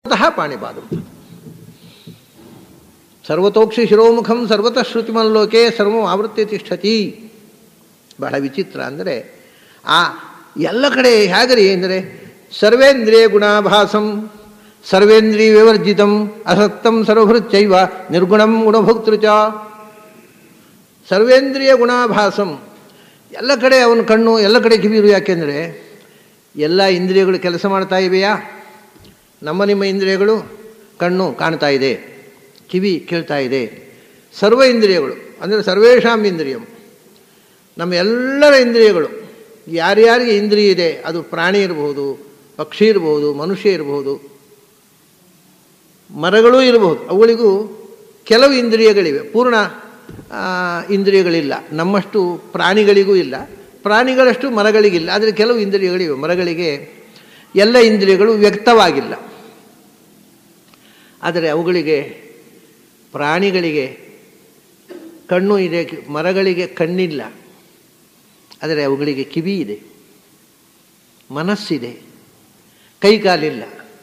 ಸರ್ವತಃ ಪಾಣಿಪಾದಂ ಸರ್ವತೋಕ್ಷಿ ಶಿರೋಮುಖಂ ಸರ್ವತಃ ಶ್ರುತಿಮಲ್ಲೋಕೆ ಸರ್ವಂ ಆವೃತ್ತಿ ತಿಷ್ಠತಿ ಬಹಳ ವಿಚಿತ್ರ ಅಂದರೆ ಆ ಎಲ್ಲ ಕಡೆ ಹೇಗರಿ ಅಂದರೆ ಸರ್ವೇಂದ್ರಿಯ ಗುಣಾಭಾಸಂ ಸರ್ವೇಂದ್ರಿಯ ವಿವರ್ಜಿತಂ ಅಸಕ್ತಂ ಸರ್ವಭೃಚ್ಚೈವ ನಿರ್ಗುಣಂ ಗುಣಭೋಕ್ತೃ ಚ ಸರ್ವೇಂದ್ರಿಯ ಗುಣಾಭಾಸಂ ಎಲ್ಲ ಕಡೆ ಅವನ ಕಣ್ಣು ಎಲ್ಲ ಕಡೆ ಕಿವಿರು ಯಾಕೆಂದರೆ ಎಲ್ಲ ಇಂದ್ರಿಯಗಳು ಕೆಲಸ ಮಾಡ್ತಾ ಇವೆಯಾ ನಮ್ಮ ನಿಮ್ಮ ಇಂದ್ರಿಯಗಳು ಕಣ್ಣು ಕಾಣ್ತಾ ಇದೆ ಕಿವಿ ಕೇಳ್ತಾ ಇದೆ ಸರ್ವ ಇಂದ್ರಿಯಗಳು ಅಂದರೆ ಸರ್ವೇಷಾಂ ಇಂದ್ರಿಯಂ ನಮ್ಮ ಎಲ್ಲರ ಇಂದ್ರಿಯಗಳು ಯಾರ್ಯಾರಿಗೆ ಇಂದ್ರಿಯ ಇದೆ ಅದು ಪ್ರಾಣಿ ಇರಬಹುದು ಪಕ್ಷಿ ಇರಬಹುದು ಮನುಷ್ಯ ಇರಬಹುದು ಮರಗಳೂ ಇರಬಹುದು ಅವುಗಳಿಗೂ ಕೆಲವು ಇಂದ್ರಿಯಗಳಿವೆ ಪೂರ್ಣ ಆ, ಇಂದ್ರಿಯಗಳಿಲ್ಲ ನಮ್ಮಷ್ಟು ಪ್ರಾಣಿಗಳಿಗೂ ಇಲ್ಲ ಪ್ರಾಣಿಗಳಷ್ಟು ಮರಗಳಿಗಿಲ್ಲ ಆದರೆ ಕೆಲವು ಇಂದ್ರಿಯಗಳಿವೆ ಮರಗಳಿಗೆ ಎಲ್ಲ ಇಂದ್ರಿಯಗಳು ವ್ಯಕ್ತವಾಗಿಲ್ಲ ಆದರೆ ಅವುಗಳಿಗೆ ಪ್ರಾಣಿಗಳಿಗೆ ಕಣ್ಣು ಇದೆ ಮರಗಳಿಗೆ ಕಣ್ಣಿಲ್ಲ ಆದರೆ ಅವುಗಳಿಗೆ ಕಿವಿ ಇದೆ ಮನಸ್ಸಿದೆ ಕೈಕಾಲಿಲ್ಲ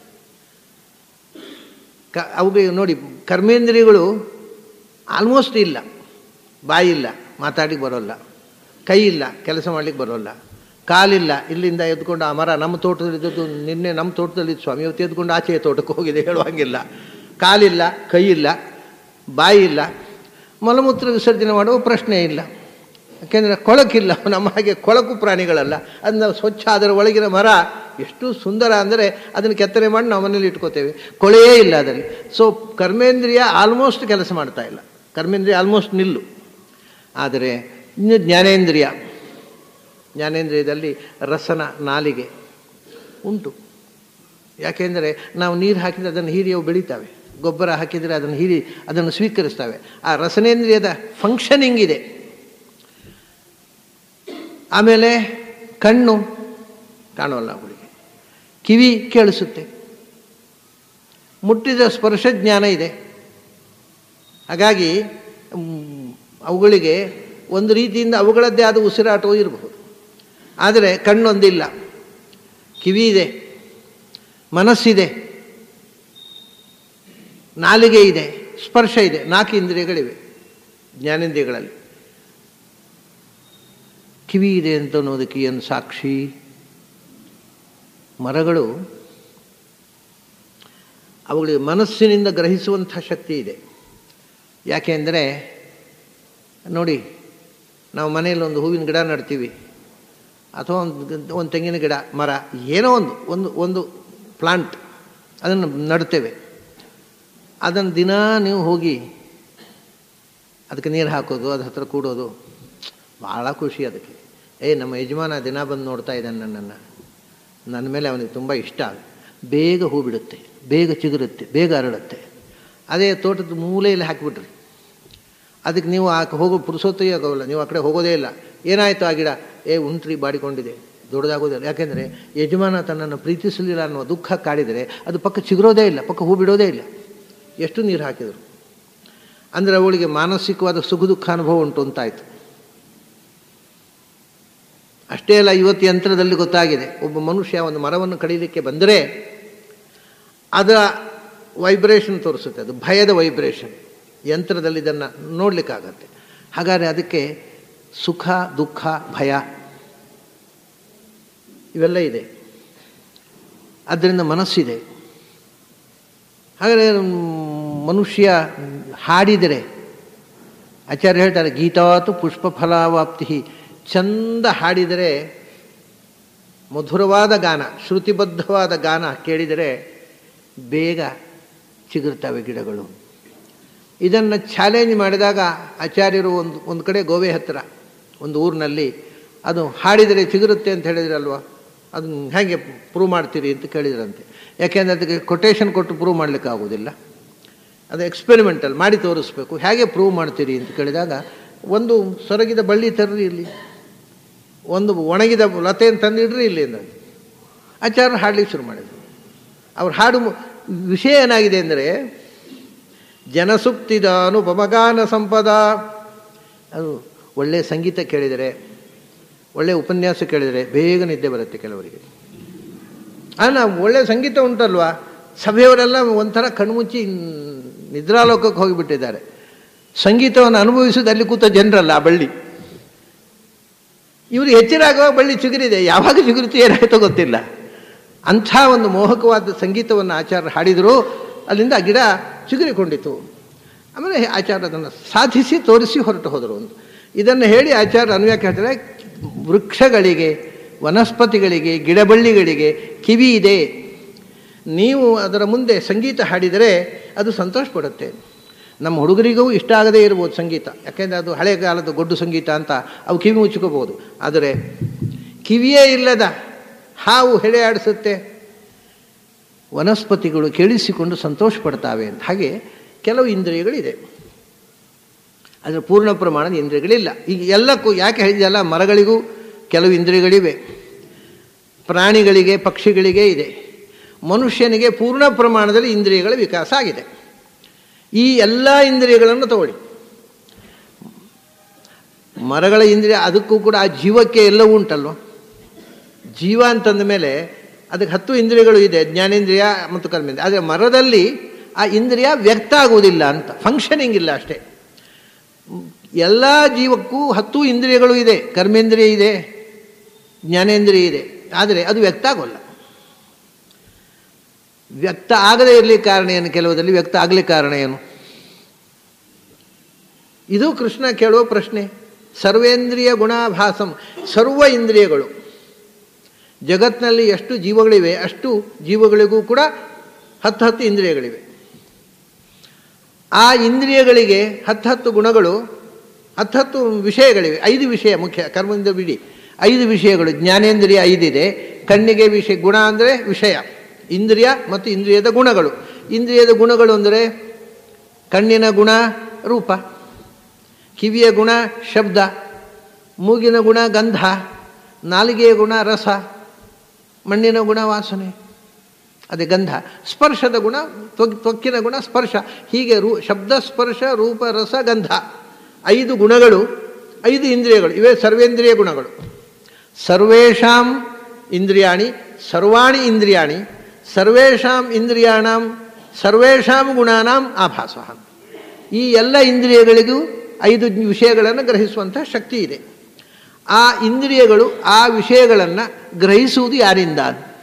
ಕ ಅವುಗಳಿಗೆ ನೋಡಿ ಕರ್ಮೇಂದ್ರಿಯಗಳು ಆಲ್ಮೋಸ್ಟ್ ಇಲ್ಲ ಬಾಯಿ ಇಲ್ಲ ಮಾತಾಡಲಿಕ್ಕೆ ಬರೋಲ್ಲ ಕೈ ಇಲ್ಲ ಕೆಲಸ ಮಾಡ್ಲಿಕ್ಕೆ ಬರೋಲ್ಲ ಕಾಲಿಲ್ಲ ಇಲ್ಲಿಂದ ಎದ್ಕೊಂಡು ಆ ಮರ ನಮ್ಮ ತೋಟದಲ್ಲಿದ್ದದ್ದು ನಿನ್ನೆ ನಮ್ಮ ತೋಟದಲ್ಲಿದ್ದು ಸ್ವಾಮಿ ಇವತ್ತು ಎದ್ಕೊಂಡು ಆಚೆಯ ತೋಟಕ್ಕೆ ಹೋಗಿದೆ ಹೇಳುವಂಗಿಲ್ಲ ಕಾಲಿಲ್ಲ ಕೈ ಇಲ್ಲ ಬಾಯಿ ಇಲ್ಲ ಮಲಮೂತ್ರ ವಿಸರ್ಜನೆ ಮಾಡುವ ಪ್ರಶ್ನೆ ಇಲ್ಲ ಯಾಕೆಂದರೆ ಕೊಳಕಿಲ್ಲ ನಮ್ಮ ಹಾಗೆ ಕೊಳಕು ಪ್ರಾಣಿಗಳಲ್ಲ ಅದನ್ನ ಸ್ವಚ್ಛ ಅದರ ಒಳಗಿನ ಮರ ಎಷ್ಟು ಸುಂದರ ಅಂದರೆ ಅದನ್ನು ಕೆತ್ತನೆ ಮಾಡಿ ನಾವು ಮನೇಲಿ ಇಟ್ಕೋತೇವೆ ಕೊಳೆಯೇ ಇಲ್ಲ ಅದರಲ್ಲಿ ಸೊ ಕರ್ಮೇಂದ್ರಿಯ ಆಲ್ಮೋಸ್ಟ್ ಕೆಲಸ ಮಾಡ್ತಾ ಇಲ್ಲ ಕರ್ಮೇಂದ್ರಿಯ ಆಲ್ಮೋಸ್ಟ್ ನಿಲ್ಲು ಆದರೆ ಇನ್ನು ಜ್ಞಾನೇಂದ್ರಿಯ ಜ್ಞಾನೇಂದ್ರಿಯದಲ್ಲಿ ರಸನ ನಾಲಿಗೆ ಉಂಟು ಯಾಕೆಂದರೆ ನಾವು ನೀರು ಹಾಕಿದರೆ ಅದನ್ನು ಹೀರಿಯವು ಬೆಳೀತಾವೆ ಗೊಬ್ಬರ ಹಾಕಿದರೆ ಅದನ್ನು ಹೀರಿ ಅದನ್ನು ಸ್ವೀಕರಿಸ್ತವೆ ಆ ರಸನೇಂದ್ರಿಯದ ಫಂಕ್ಷನಿಂಗ್ ಇದೆ ಆಮೇಲೆ ಕಣ್ಣು ಕಾಣೋಲ್ಲ ಅವಳಿಗೆ ಕಿವಿ ಕೇಳಿಸುತ್ತೆ ಮುಟ್ಟಿದ ಸ್ಪರ್ಶ ಜ್ಞಾನ ಇದೆ ಹಾಗಾಗಿ ಮ್, ಅವುಗಳಿಗೆ ಒಂದು ರೀತಿಯಿಂದ ಅವುಗಳದ್ದೇ ಆದ ಉಸಿರಾಟವೂ ಇರಬಹುದು ಆದರೆ ಕಣ್ಣೊಂದಿಲ್ಲ ಕಿವಿ ಇದೆ ಮನಸ್ಸಿದೆ ನಾಲಿಗೆ ಇದೆ ಸ್ಪರ್ಶ ಇದೆ ನಾಲ್ಕು ಇಂದ್ರಿಯಗಳಿವೆ ಜ್ಞಾನೇಂದ್ರಿಯಗಳಲ್ಲಿ ಕಿವಿ ಇದೆ ಅಂತ ಅನ್ನೋದಕ್ಕೆ ಏನು ಸಾಕ್ಷಿ ಮರಗಳು ಅವುಗಳಿಗೆ ಮನಸ್ಸಿನಿಂದ ಗ್ರಹಿಸುವಂಥ ಶಕ್ತಿ ಇದೆ ಯಾಕೆಂದರೆ ನೋಡಿ ನಾವು ಮನೆಯಲ್ಲಿ ಒಂದು ಹೂವಿನ ಗಿಡ ನಡ್ತೀವಿ ಅಥವಾ ಒಂದು ಒಂದು ತೆಂಗಿನ ಗಿಡ ಮರ ಏನೋ ಒಂದು ಒಂದು ಒಂದು ಪ್ಲಾಂಟ್ ಅದನ್ನು ನಡ್ತೇವೆ ಅದನ್ನು ದಿನ ನೀವು ಹೋಗಿ ಅದಕ್ಕೆ ನೀರು ಹಾಕೋದು ಅದ್ರ ಹತ್ರ ಕೂಡೋದು ಭಾಳ ಖುಷಿ ಅದಕ್ಕೆ ಏ ನಮ್ಮ ಯಜಮಾನ ದಿನ ಬಂದು ನೋಡ್ತಾ ಇದ್ದಾನೆ ನನ್ನನ್ನು ನನ್ನ ಮೇಲೆ ಅವನಿಗೆ ತುಂಬ ಇಷ್ಟ ಬೇಗ ಹೂ ಬಿಡುತ್ತೆ ಬೇಗ ಚಿಗುರುತ್ತೆ ಬೇಗ ಅರಳುತ್ತೆ ಅದೇ ತೋಟದ ಮೂಲೆಯಲ್ಲಿ ಹಾಕಿಬಿಟ್ರಿ ಅದಕ್ಕೆ ನೀವು ಆ ಹೋಗೋ ಪುರುಸೊತ್ತೇ ಆಗೋಲ್ಲ ನೀವು ಆ ಕಡೆ ಹೋಗೋದೇ ಇಲ್ಲ ಏನಾಯಿತು ಆ ಗಿಡ ಏ ಉಂಟ್ರಿ ಬಾಡಿಕೊಂಡಿದೆ ದೊಡ್ಡದಾಗೋದಿಲ್ಲ ಯಾಕೆಂದರೆ ಯಜಮಾನ ತನ್ನನ್ನು ಪ್ರೀತಿಸಲಿಲ್ಲ ಅನ್ನುವ ದುಃಖ ಕಾಡಿದರೆ ಅದು ಪಕ್ಕ ಚಿಗುರೋದೇ ಇಲ್ಲ ಪಕ್ಕ ಹೂ ಬಿಡೋದೇ ಇಲ್ಲ ಎಷ್ಟು ನೀರು ಹಾಕಿದರು ಅಂದರೆ ಅವಳಿಗೆ ಮಾನಸಿಕವಾದ ಸುಖ ದುಃಖ ಅನುಭವ ಉಂಟು ಅಂತಾಯಿತು ಅಷ್ಟೇ ಅಲ್ಲ ಇವತ್ತು ಯಂತ್ರದಲ್ಲಿ ಗೊತ್ತಾಗಿದೆ ಒಬ್ಬ ಮನುಷ್ಯ ಒಂದು ಮರವನ್ನು ಕಡಿಲಿಕ್ಕೆ ಬಂದರೆ ಅದರ ವೈಬ್ರೇಷನ್ ತೋರಿಸುತ್ತೆ ಅದು ಭಯದ ವೈಬ್ರೇಷನ್ ಯಂತ್ರದಲ್ಲಿ ಇದನ್ನು ನೋಡಲಿಕ್ಕಾಗತ್ತೆ ಹಾಗಾದರೆ ಅದಕ್ಕೆ ಸುಖ ದುಃಖ ಭಯ ಇವೆಲ್ಲ ಇದೆ ಅದರಿಂದ ಮನಸ್ಸಿದೆ ಹಾಗಾದರೆ ಮನುಷ್ಯ ಹಾಡಿದರೆ ಆಚಾರ್ಯ ಹೇಳ್ತಾರೆ ಗೀತಾತು ಪುಷ್ಪ ಫಲಾವಾಪ್ತಿ ಚಂದ ಹಾಡಿದರೆ ಮಧುರವಾದ ಗಾನ ಶ್ರುತಿಬದ್ಧವಾದ ಗಾನ ಕೇಳಿದರೆ ಬೇಗ ಚಿಗುರ್ತವೆ ಗಿಡಗಳು ಇದನ್ನು ಚಾಲೆಂಜ್ ಮಾಡಿದಾಗ ಆಚಾರ್ಯರು ಒಂದು ಒಂದು ಕಡೆ ಗೋವೆ ಹತ್ತಿರ ಒಂದು ಊರಿನಲ್ಲಿ ಅದು ಹಾಡಿದರೆ ಚಿಗುರುತ್ತೆ ಅಂತ ಹೇಳಿದ್ರಲ್ವ ಅದನ್ನು ಹೇಗೆ ಪ್ರೂವ್ ಮಾಡ್ತೀರಿ ಅಂತ ಕೇಳಿದ್ರಂತೆ ಯಾಕೆಂದರೆ ಅದಕ್ಕೆ ಕೊಟೇಶನ್ ಕೊಟ್ಟು ಪ್ರೂವ್ ಮಾಡಲಿಕ್ಕೆ ಆಗೋದಿಲ್ಲ ಅದು ಎಕ್ಸ್ಪೆರಿಮೆಂಟಲ್ ಮಾಡಿ ತೋರಿಸ್ಬೇಕು ಹೇಗೆ ಪ್ರೂವ್ ಮಾಡ್ತೀರಿ ಅಂತ ಕೇಳಿದಾಗ ಒಂದು ಸೊರಗಿದ ಬಳ್ಳಿ ತರ್ರಿ ಇಲ್ಲಿ ಒಂದು ಒಣಗಿದ ಲತೆಯನ್ನು ತಂದಿಡ್ರಿ ಇಲ್ಲಿ ಅಂದ ಆಚಾರ್ಯರು ಹಾಡ್ಲಿಕ್ಕೆ ಶುರು ಮಾಡಿದರು ಅವ್ರ ಹಾಡು ಮು- ವಿಷಯ ಏನಾಗಿದೆ ಅಂದರೆ ಜನಸುಪ್ತಿದ ಅನುಪಮಗಾನ ಸಂಪದ ಅದು ಒಳ್ಳೆಯ ಸಂಗೀತ ಕೇಳಿದರೆ ಒಳ್ಳೆಯ ಉಪನ್ಯಾಸ ಕೇಳಿದರೆ ಬೇಗ ನಿದ್ದೆ ಬರುತ್ತೆ ಕೆಲವರಿಗೆ ಅಲ್ಲ ಒಳ್ಳೆಯ ಸಂಗೀತ ಉಂಟಲ್ವಾ ಸಭೆಯವರೆಲ್ಲ ಒಂಥರ ಕಣ್ಮುಚ್ಚಿ ನಿದ್ರಾಲೋಕಕ್ಕೆ ಹೋಗಿಬಿಟ್ಟಿದ್ದಾರೆ ಸಂಗೀತವನ್ನು ಅನುಭವಿಸೋದು ಅಲ್ಲಿ ಕೂತ ಜನರಲ್ಲ ಆ ಬಳ್ಳಿ ಇವರು ಎಚ್ಚರ ಆಗುವಾಗ ಬಳ್ಳಿ ಚಿಗುರಿದೆ ಯಾವಾಗ ಚಿಗುರಿತು ಏನಾಯ್ತೋ ಗೊತ್ತಿಲ್ಲ ಅಂಥ ಒಂದು ಮೋಹಕವಾದ ಸಂಗೀತವನ್ನು ಆಚಾರ್ಯ ಹಾಡಿದರು ಅಲ್ಲಿಂದ ಆ ಗಿಡ ಚಿಗುರಿಕೊಂಡಿತು ಆಮೇಲೆ ಆಚಾರ್ಯ ಅದನ್ನು ಸಾಧಿಸಿ ತೋರಿಸಿ ಹೊರಟು ಹೋದರು ಒಂದು ಇದನ್ನು ಹೇಳಿ ಆಚಾರ್ಯ ಅನ್ವ್ಯಾಖ್ಯ ಹೇಳ್ತಾರೆ ವೃಕ್ಷಗಳಿಗೆ ವನಸ್ಪತಿಗಳಿಗೆ ಗಿಡಬಳ್ಳಿಗಳಿಗೆ ಕಿವಿ ಇದೆ ನೀವು ಅದರ ಮುಂದೆ ಸಂಗೀತ ಹಾಡಿದರೆ ಅದು ಸಂತೋಷ ಪಡುತ್ತೆ ನಮ್ಮ ಹುಡುಗರಿಗೂ ಇಷ್ಟ ಆಗದೇ ಇರ್ಬೋದು ಸಂಗೀತ ಯಾಕೆಂದರೆ ಅದು ಹಳೆ ಕಾಲದ ಗೊಡ್ಡು ಸಂಗೀತ ಅಂತ ಅವು ಕಿವಿ ಮುಚ್ಕೋಬೋದು ಆದರೆ ಕಿವಿಯೇ ಇಲ್ಲದ ಹಾವು ಹೆಡೆ ಆಡಿಸುತ್ತೆ ವನಸ್ಪತಿಗಳು ಕೇಳಿಸಿಕೊಂಡು ಸಂತೋಷ ಪಡ್ತಾವೆ ಅಂತ ಹಾಗೆ ಕೆಲವು ಇಂದ್ರಿಯಗಳಿದೆ ಅದರ ಪೂರ್ಣ ಪ್ರಮಾಣದ ಇಂದ್ರಿಯಗಳಿಲ್ಲ ಈಗ ಎಲ್ಲಕ್ಕೂ ಯಾಕೆ ಹೇಳಿದೆಲ್ಲ ಮರಗಳಿಗೂ ಕೆಲವು ಇಂದ್ರಿಯಗಳಿವೆ ಪ್ರಾಣಿಗಳಿಗೆ ಪಕ್ಷಿಗಳಿಗೆ ಇದೆ ಮನುಷ್ಯನಿಗೆ ಪೂರ್ಣ ಪ್ರಮಾಣದಲ್ಲಿ ಇಂದ್ರಿಯಗಳ ವಿಕಾಸ ಆಗಿದೆ ಈ ಎಲ್ಲ ಇಂದ್ರಿಯಗಳನ್ನು ತಗೊಳ್ಳಿ ಮರಗಳ ಇಂದ್ರಿಯ ಅದಕ್ಕೂ ಕೂಡ ಆ ಜೀವಕ್ಕೆ ಎಲ್ಲವೂ ಉಂಟಲ್ವ ಜೀವ ಅಂತಂದ ಮೇಲೆ ಅದಕ್ಕೆ ಹತ್ತು ಇಂದ್ರಿಯಗಳು ಇದೆ ಜ್ಞಾನೇಂದ್ರಿಯ ಮತ್ತು ಕರ್ಮೇಂದ್ರಿಯ ಆದರೆ ಮರದಲ್ಲಿ ಆ ಇಂದ್ರಿಯ ವ್ಯಕ್ತ ಆಗುವುದಿಲ್ಲ ಅಂತ ಫಂಕ್ಷನಿಂಗ್ ಇಲ್ಲ ಅಷ್ಟೇ ಎಲ್ಲ ಜೀವಕ್ಕೂ ಹತ್ತು ಇಂದ್ರಿಯಗಳು ಇದೆ ಕರ್ಮೇಂದ್ರಿಯ ಇದೆ ಜ್ಞಾನೇಂದ್ರಿಯ ಇದೆ ಆದರೆ ಅದು ವ್ಯಕ್ತ ಆಗೋಲ್ಲ ವ್ಯಕ್ತ ಆಗದೇ ಇರಲಿಕ್ಕೆ ಕಾರಣ ಏನು ಕೆಲವದಲ್ಲಿ ವ್ಯಕ್ತ ಆಗಲಿಕ್ಕೆ ಕಾರಣ ಏನು ಇದು ಕೃಷ್ಣ ಕೇಳುವ ಪ್ರಶ್ನೆ ಸರ್ವೇಂದ್ರಿಯ ಗುಣಾಭಾಸಂ ಸರ್ವ ಇಂದ್ರಿಯಗಳು ಜಗತ್ತಿನಲ್ಲಿ ಎಷ್ಟು ಜೀವಗಳಿವೆ ಅಷ್ಟು ಜೀವಗಳಿಗೂ ಕೂಡ ಹತ್ತು ಹತ್ತು ಇಂದ್ರಿಯಗಳಿವೆ ಆ ಇಂದ್ರಿಯಗಳಿಗೆ ಹತ್ತು ಹತ್ತು ಗುಣಗಳು ಹತ್ತು ಹತ್ತು ವಿಷಯಗಳಿವೆ ಐದು ವಿಷಯ ಮುಖ್ಯ ಕರ್ಮದಿಂದ ಬಿಡಿ ಐದು ವಿಷಯಗಳು ಜ್ಞಾನೇಂದ್ರಿಯ ಐದಿದೆ ಕಣ್ಣಿಗೆ ವಿಷಯ ಗುಣ ಅಂದರೆ ವಿಷಯ ಇಂದ್ರಿಯ ಮತ್ತು ಇಂದ್ರಿಯದ ಗುಣಗಳು ಇಂದ್ರಿಯದ ಗುಣಗಳು ಅಂದರೆ ಕಣ್ಣಿನ ಗುಣ ರೂಪ ಕಿವಿಯ ಗುಣ ಶಬ್ದ ಮೂಗಿನ ಗುಣ ಗಂಧ ನಾಲಿಗೆಯ ಗುಣ ರಸ ಮಣ್ಣಿನ ಗುಣ ವಾಸನೆ ಅದೇ ಗಂಧ ಸ್ಪರ್ಶದ ಗುಣ ತ್ವಕ್ ತ್ವಕ್ಕಿನ ಗುಣ ಸ್ಪರ್ಶ ಹೀಗೆ ರೂ ಶಬ್ದ ಸ್ಪರ್ಶ ರೂಪ ರಸ ಗಂಧ ಐದು ಗುಣಗಳು ಐದು ಇಂದ್ರಿಯಗಳು ಇವೇ ಸರ್ವೇಂದ್ರಿಯ ಗುಣಗಳು ಸರ್ವೇಷಾಂ ಇಂದ್ರಿಯಾಣಿ ಸರ್ವಾಣಿ ಇಂದ್ರಿಯಾಣಿ ಸರ್ವೇಷಾಂ ಇಂದ್ರಿಯಾಣಂ ಸರ್ವೇಷಾಂ ಗುಣಾನಾಂ ಆಭಾಸ ಈ ಎಲ್ಲ ಇಂದ್ರಿಯಗಳಿಗೂ ಐದು ವಿಷಯಗಳನ್ನು ಗ್ರಹಿಸುವಂಥ ಶಕ್ತಿ ಇದೆ ಆ ಇಂದ್ರಿಯಗಳು ಆ ವಿಷಯಗಳನ್ನು ಗ್ರಹಿಸುವುದು ಯಾರಿಂದ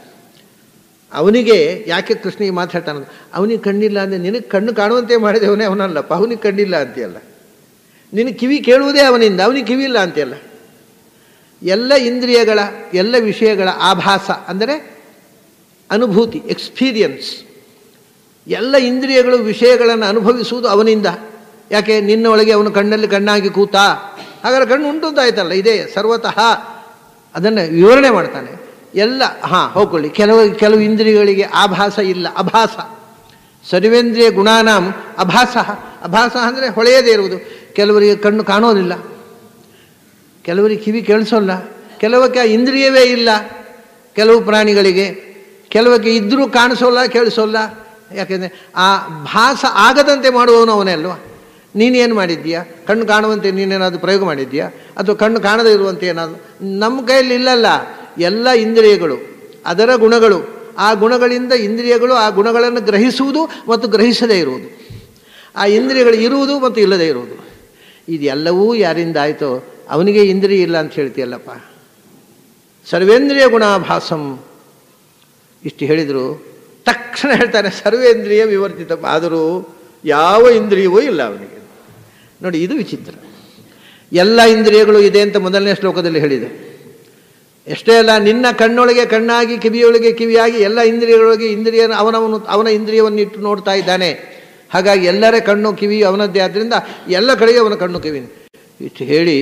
ಅವನಿಗೆ ಯಾಕೆ ಕೃಷ್ಣಿಗೆ ಮಾತಾಡ್ತಾನ ಅವನಿಗೆ ಕಣ್ಣಿಲ್ಲ ಅಂದರೆ ನಿನಗೆ ಕಣ್ಣು ಕಾಣುವಂತೆ ಮಾಡಿದವನೇ ಅವನಲ್ಲಪ್ಪ ಅವನಿಗೆ ಕಣ್ಣಿಲ್ಲ ಅಂತೆಯಲ್ಲ ನಿನಗೆ ಕಿವಿ ಕೇಳುವುದೇ ಅವನಿಂದ ಅವನಿಗೆ ಕಿವಿ ಇಲ್ಲ ಅಂತೆಯಲ್ಲ ಎಲ್ಲ ಇಂದ್ರಿಯಗಳ ಎಲ್ಲ ವಿಷಯಗಳ ಆಭಾಸ ಅಂದರೆ ಅನುಭೂತಿ ಎಕ್ಸ್ಪೀರಿಯನ್ಸ್ ಎಲ್ಲ ಇಂದ್ರಿಯಗಳು ವಿಷಯಗಳನ್ನು ಅನುಭವಿಸುವುದು ಅವನಿಂದ ಯಾಕೆ ನಿನ್ನ ಒಳಗೆ ಅವನು ಕಣ್ಣಲ್ಲಿ ಕಣ್ಣಾಗಿ ಕೂತ ಹಾಗಾದ್ರೆ ಕಣ್ಣು ಉಂಟು ಅಂತ ಆಯ್ತಲ್ಲ ಇದೇ ಸರ್ವತಃ ಅದನ್ನು ವಿವರಣೆ ಮಾಡ್ತಾನೆ ಎಲ್ಲ ಹಾಂ ಹೋಗ್ಕೊಳ್ಳಿ ಕೆಲವು ಕೆಲವು ಇಂದ್ರಿಯಗಳಿಗೆ ಆಭಾಸ ಇಲ್ಲ ಅಭಾಸ ಸರ್ವೇಂದ್ರಿಯ ಗುಣಾನಾಂ ಅಭಾಸ ಅಭಾಸ ಅಂದರೆ ಹೊಳೆಯದೇ ಇರುವುದು ಕೆಲವರಿಗೆ ಕಣ್ಣು ಕಾಣೋದಿಲ್ಲ ಕೆಲವರಿಗೆ ಕಿವಿ ಕೇಳಿಸೋಲ್ಲ ಕೆಲವಕ್ಕೆ ಆ ಇಂದ್ರಿಯವೇ ಇಲ್ಲ ಕೆಲವು ಪ್ರಾಣಿಗಳಿಗೆ ಕೆಲವಕ್ಕೆ ಇದ್ದರೂ ಕಾಣಿಸೋಲ್ಲ ಕೇಳಿಸೋಲ್ಲ ಯಾಕೆಂದರೆ ಆ ಭಾಸ ಆಗದಂತೆ ಮಾಡುವವನು ಅವನೇ ಅಲ್ವಾ ನೀನೇನು ಮಾಡಿದ್ದೀಯಾ ಕಣ್ಣು ಕಾಣುವಂತೆ ನೀನೇನಾದರೂ ಪ್ರಯೋಗ ಮಾಡಿದ್ದೀಯಾ ಅಥವಾ ಕಣ್ಣು ಕಾಣದೇ ಇರುವಂತೆ ಏನಾದರೂ ನಮ್ಮ ಕೈಯಲ್ಲಿ ಇಲ್ಲಲ್ಲ ಎಲ್ಲ ಇಂದ್ರಿಯಗಳು ಅದರ ಗುಣಗಳು ಆ ಗುಣಗಳಿಂದ ಇಂದ್ರಿಯಗಳು ಆ ಗುಣಗಳನ್ನು ಗ್ರಹಿಸುವುದು ಮತ್ತು ಗ್ರಹಿಸದೇ ಇರುವುದು ಆ ಇಂದ್ರಿಯಗಳು ಇರುವುದು ಮತ್ತು ಇಲ್ಲದೇ ಇರುವುದು ಇದೆಲ್ಲವೂ ಯಾರಿಂದ ಆಯಿತೋ ಅವನಿಗೆ ಇಂದ್ರಿಯ ಇಲ್ಲ ಅಂತ ಹೇಳ್ತೀಯಲ್ಲಪ್ಪ ಸರ್ವೇಂದ್ರಿಯ ಗುಣಾಭಾಸಂ ಇಷ್ಟು ಹೇಳಿದರು ತಕ್ಷಣ ಹೇಳ್ತಾನೆ ಸರ್ವೇಂದ್ರಿಯ ವಿವರ್ತಿತ ಆದರೂ ಯಾವ ಇಂದ್ರಿಯವೂ ಇಲ್ಲ ಅವನಿಗೆ ನೋಡಿ ಇದು ವಿಚಿತ್ರ ಎಲ್ಲ ಇಂದ್ರಿಯಗಳು ಇದೆ ಅಂತ ಮೊದಲನೇ ಶ್ಲೋಕದಲ್ಲಿ ಹೇಳಿದೆ ಎಷ್ಟೇ ಅಲ್ಲ ನಿನ್ನ ಕಣ್ಣೊಳಗೆ ಕಣ್ಣಾಗಿ ಕಿವಿಯೊಳಗೆ ಕಿವಿಯಾಗಿ ಎಲ್ಲ ಇಂದ್ರಿಯಗಳೊಳಗೆ ಇಂದ್ರಿಯ ಅವನವನು ಅವನ ಇಂದ್ರಿಯವನ್ನು ಇಟ್ಟು ನೋಡ್ತಾ ಇದ್ದಾನೆ ಹಾಗಾಗಿ ಎಲ್ಲರ ಕಣ್ಣು ಕಿವಿ ಅವನದ್ದೇ ಆದ್ದರಿಂದ ಎಲ್ಲ ಕಡೆಗೆ ಅವನ ಕಣ್ಣು ಕಿವಿ ಇಷ್ಟು ಹೇಳಿ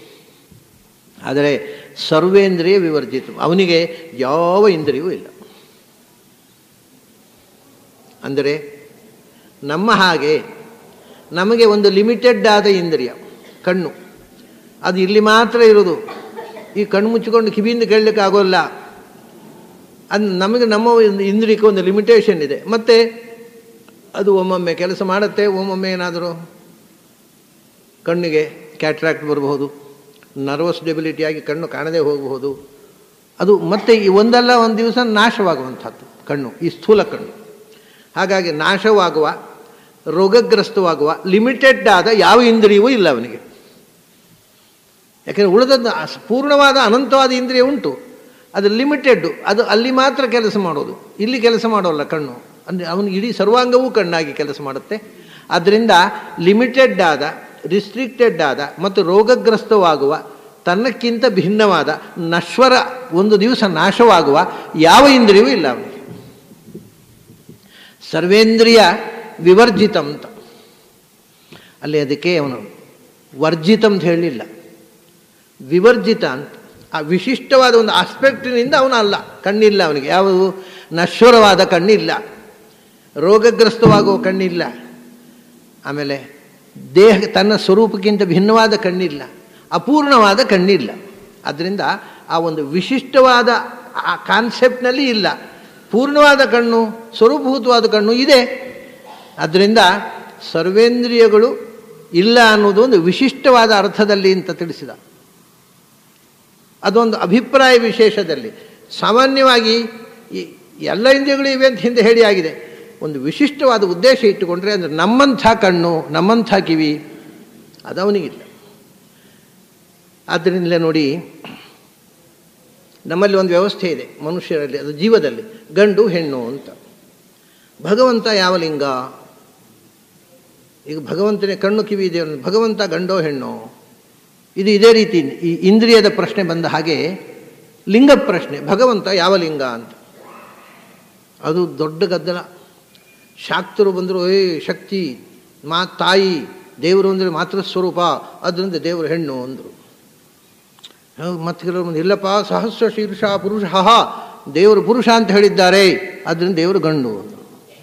ಆದರೆ ಸರ್ವೇಂದ್ರಿಯ ವಿವರ್ಜಿತ ಅವನಿಗೆ ಯಾವ ಇಂದ್ರಿಯವೂ ಇಲ್ಲ ಅಂದರೆ ನಮ್ಮ ಹಾಗೆ ನಮಗೆ ಒಂದು ಲಿಮಿಟೆಡ್ ಆದ ಇಂದ್ರಿಯ ಕಣ್ಣು ಅದು ಇಲ್ಲಿ ಮಾತ್ರ ಇರೋದು ಈ ಕಣ್ಣು ಮುಚ್ಚಿಕೊಂಡು ಕಿವಿಯಿಂದ ಕೇಳಲಿಕ್ಕೆ ಆಗೋಲ್ಲ ಅದು ನಮಗೆ ನಮ್ಮ ಒಂದು ಇಂದ್ರಿಯಕ್ಕೆ ಒಂದು ಲಿಮಿಟೇಷನ್ ಇದೆ ಮತ್ತು ಅದು ಒಮ್ಮೊಮ್ಮೆ ಕೆಲಸ ಮಾಡುತ್ತೆ ಒಮ್ಮೊಮ್ಮೆ ಏನಾದರೂ ಕಣ್ಣಿಗೆ ಕ್ಯಾಟ್ರಾಕ್ಟ್ ಬರಬಹುದು ನರ್ವಸ್ ಡೆಬಿಲಿಟಿಯಾಗಿ ಕಣ್ಣು ಕಾಣದೇ ಹೋಗಬಹುದು ಅದು ಮತ್ತೆ ಈ ಒಂದಲ್ಲ ಒಂದು ದಿವಸ ನಾಶವಾಗುವಂಥದ್ದು ಕಣ್ಣು ಈ ಸ್ಥೂಲ ಕಣ್ಣು ಹಾಗಾಗಿ ನಾಶವಾಗುವ ರೋಗಗ್ರಸ್ತವಾಗುವ ಲಿಮಿಟೆಡ್ ಆದ ಯಾವ ಇಂದ್ರಿಯವೂ ಇಲ್ಲ ಅವನಿಗೆ ಯಾಕೆಂದರೆ ಉಳಿದದ್ದು ಅಸ್- ಪೂರ್ಣವಾದ ಅನಂತವಾದ ಇಂದ್ರಿಯ ಉಂಟು ಅದು ಲಿಮಿಟೆಡ್ಡು ಅದು ಅಲ್ಲಿ ಮಾತ್ರ ಕೆಲಸ ಮಾಡೋದು ಇಲ್ಲಿ ಕೆಲಸ ಮಾಡೋಲ್ಲ ಕಣ್ಣು ಅಂದರೆ ಅವನು ಇಡೀ ಸರ್ವಾಂಗವೂ ಕಣ್ಣಾಗಿ ಕೆಲಸ ಮಾಡುತ್ತೆ ಆದ್ದರಿಂದ ಲಿಮಿಟೆಡ್ ಆದ ರಿಸ್ಟ್ರಿಕ್ಟೆಡ್ ಆದ ಮತ್ತು ರೋಗಗ್ರಸ್ತವಾಗುವ ತನ್ನಕ್ಕಿಂತ ಭಿನ್ನವಾದ ನಶ್ವರ ಒಂದು ದಿವಸ ನಾಶವಾಗುವ ಯಾವ ಇಂದ್ರಿಯವೂ ಇಲ್ಲ ಅವನಿಗೆ ಸರ್ವೇಂದ್ರಿಯ ವಿವರ್ಜಿತ ಅಂತ ಅಲ್ಲಿ ಅದಕ್ಕೆ ಅವನು ವರ್ಜಿತ ಅಂತ ಹೇಳಲಿಲ್ಲ ವಿವರ್ಜಿತ ಅಂತ ಆ ವಿಶಿಷ್ಟವಾದ ಒಂದು ಆಸ್ಪೆಕ್ಟಿನಿಂದ ಅವನು ಅಲ್ಲ ಕಣ್ಣಿಲ್ಲ ಅವನಿಗೆ ಯಾವುದು ನಶ್ವರವಾದ ಕಣ್ಣಿಲ್ಲ ರೋಗಗ್ರಸ್ತವಾಗುವ ಕಣ್ಣಿಲ್ಲ ಆಮೇಲೆ ದೇಹ ತನ್ನ ಸ್ವರೂಪಕ್ಕಿಂತ ಭಿನ್ನವಾದ ಕಣ್ಣಿಲ್ಲ ಅಪೂರ್ಣವಾದ ಕಣ್ಣಿಲ್ಲ ಅದರಿಂದ ಆ ಒಂದು ವಿಶಿಷ್ಟವಾದ ಆ ಕಾನ್ಸೆಪ್ಟ್ನಲ್ಲಿ ಇಲ್ಲ ಪೂರ್ಣವಾದ ಕಣ್ಣು ಸ್ವರೂಪಭೂತವಾದ ಕಣ್ಣು ಇದೆ ಅದರಿಂದ ಸರ್ವೇಂದ್ರಿಯಗಳು ಇಲ್ಲ ಅನ್ನೋದು ಒಂದು ವಿಶಿಷ್ಟವಾದ ಅರ್ಥದಲ್ಲಿ ಅಂತ ತಿಳಿಸಿದ ಅದೊಂದು ಅಭಿಪ್ರಾಯ ವಿಶೇಷದಲ್ಲಿ ಸಾಮಾನ್ಯವಾಗಿ ಈ ಎಲ್ಲ ಇಂದ್ರಿಯಗಳು ಇವೆ ಅಂತ ಹಿಂದೆ ಹೇಳಿ ಆಗಿದೆ ಒಂದು ವಿಶಿಷ್ಟವಾದ ಉದ್ದೇಶ ಇಟ್ಟುಕೊಂಡ್ರೆ ಅಂದರೆ ನಮ್ಮಂಥ ಕಣ್ಣು ನಮ್ಮಂಥ ಕಿವಿ ಅದವನಿಗಿಲ್ಲ ಆದ್ದರಿಂದಲೇ ನೋಡಿ ನಮ್ಮಲ್ಲಿ ಒಂದು ವ್ಯವಸ್ಥೆ ಇದೆ ಮನುಷ್ಯರಲ್ಲಿ ಅದು ಜೀವದಲ್ಲಿ ಗಂಡು ಹೆಣ್ಣು ಅಂತ ಭಗವಂತ ಯಾವ ಲಿಂಗ ಈಗ ಭಗವಂತನೇ ಕಣ್ಣು ಕಿವಿ ಇದೆ ಅನ್ನೋದು ಭಗವಂತ ಗಂಡೋ ಹೆಣ್ಣೋ ಇದು ಇದೇ ರೀತಿ ಈ ಇಂದ್ರಿಯದ ಪ್ರಶ್ನೆ ಬಂದ ಹಾಗೆ ಲಿಂಗ ಪ್ರಶ್ನೆ ಭಗವಂತ ಯಾವ ಲಿಂಗ ಅಂತ ಅದು ದೊಡ್ಡ ಗದ್ದಲ ಶಾಕ್ತರು ಬಂದರು ಏ ಶಕ್ತಿ ಮಾ ತಾಯಿ ದೇವರು ಅಂದರೆ ಮಾತೃ ಸ್ವರೂಪ ಅದರಿಂದ ದೇವರು ಹೆಣ್ಣು ಅಂದರು ಮತ್ತೆ ಕೆಲವರು ಬಂದು ಇಲ್ಲಪ್ಪ ಸಹಸ್ರ ಶೀರ್ಷ ಪುರುಷ ದೇವರು ಪುರುಷ ಅಂತ ಹೇಳಿದ್ದಾರೆ ಅದರಿಂದ ದೇವರು ಗಂಡು ಅಂದರು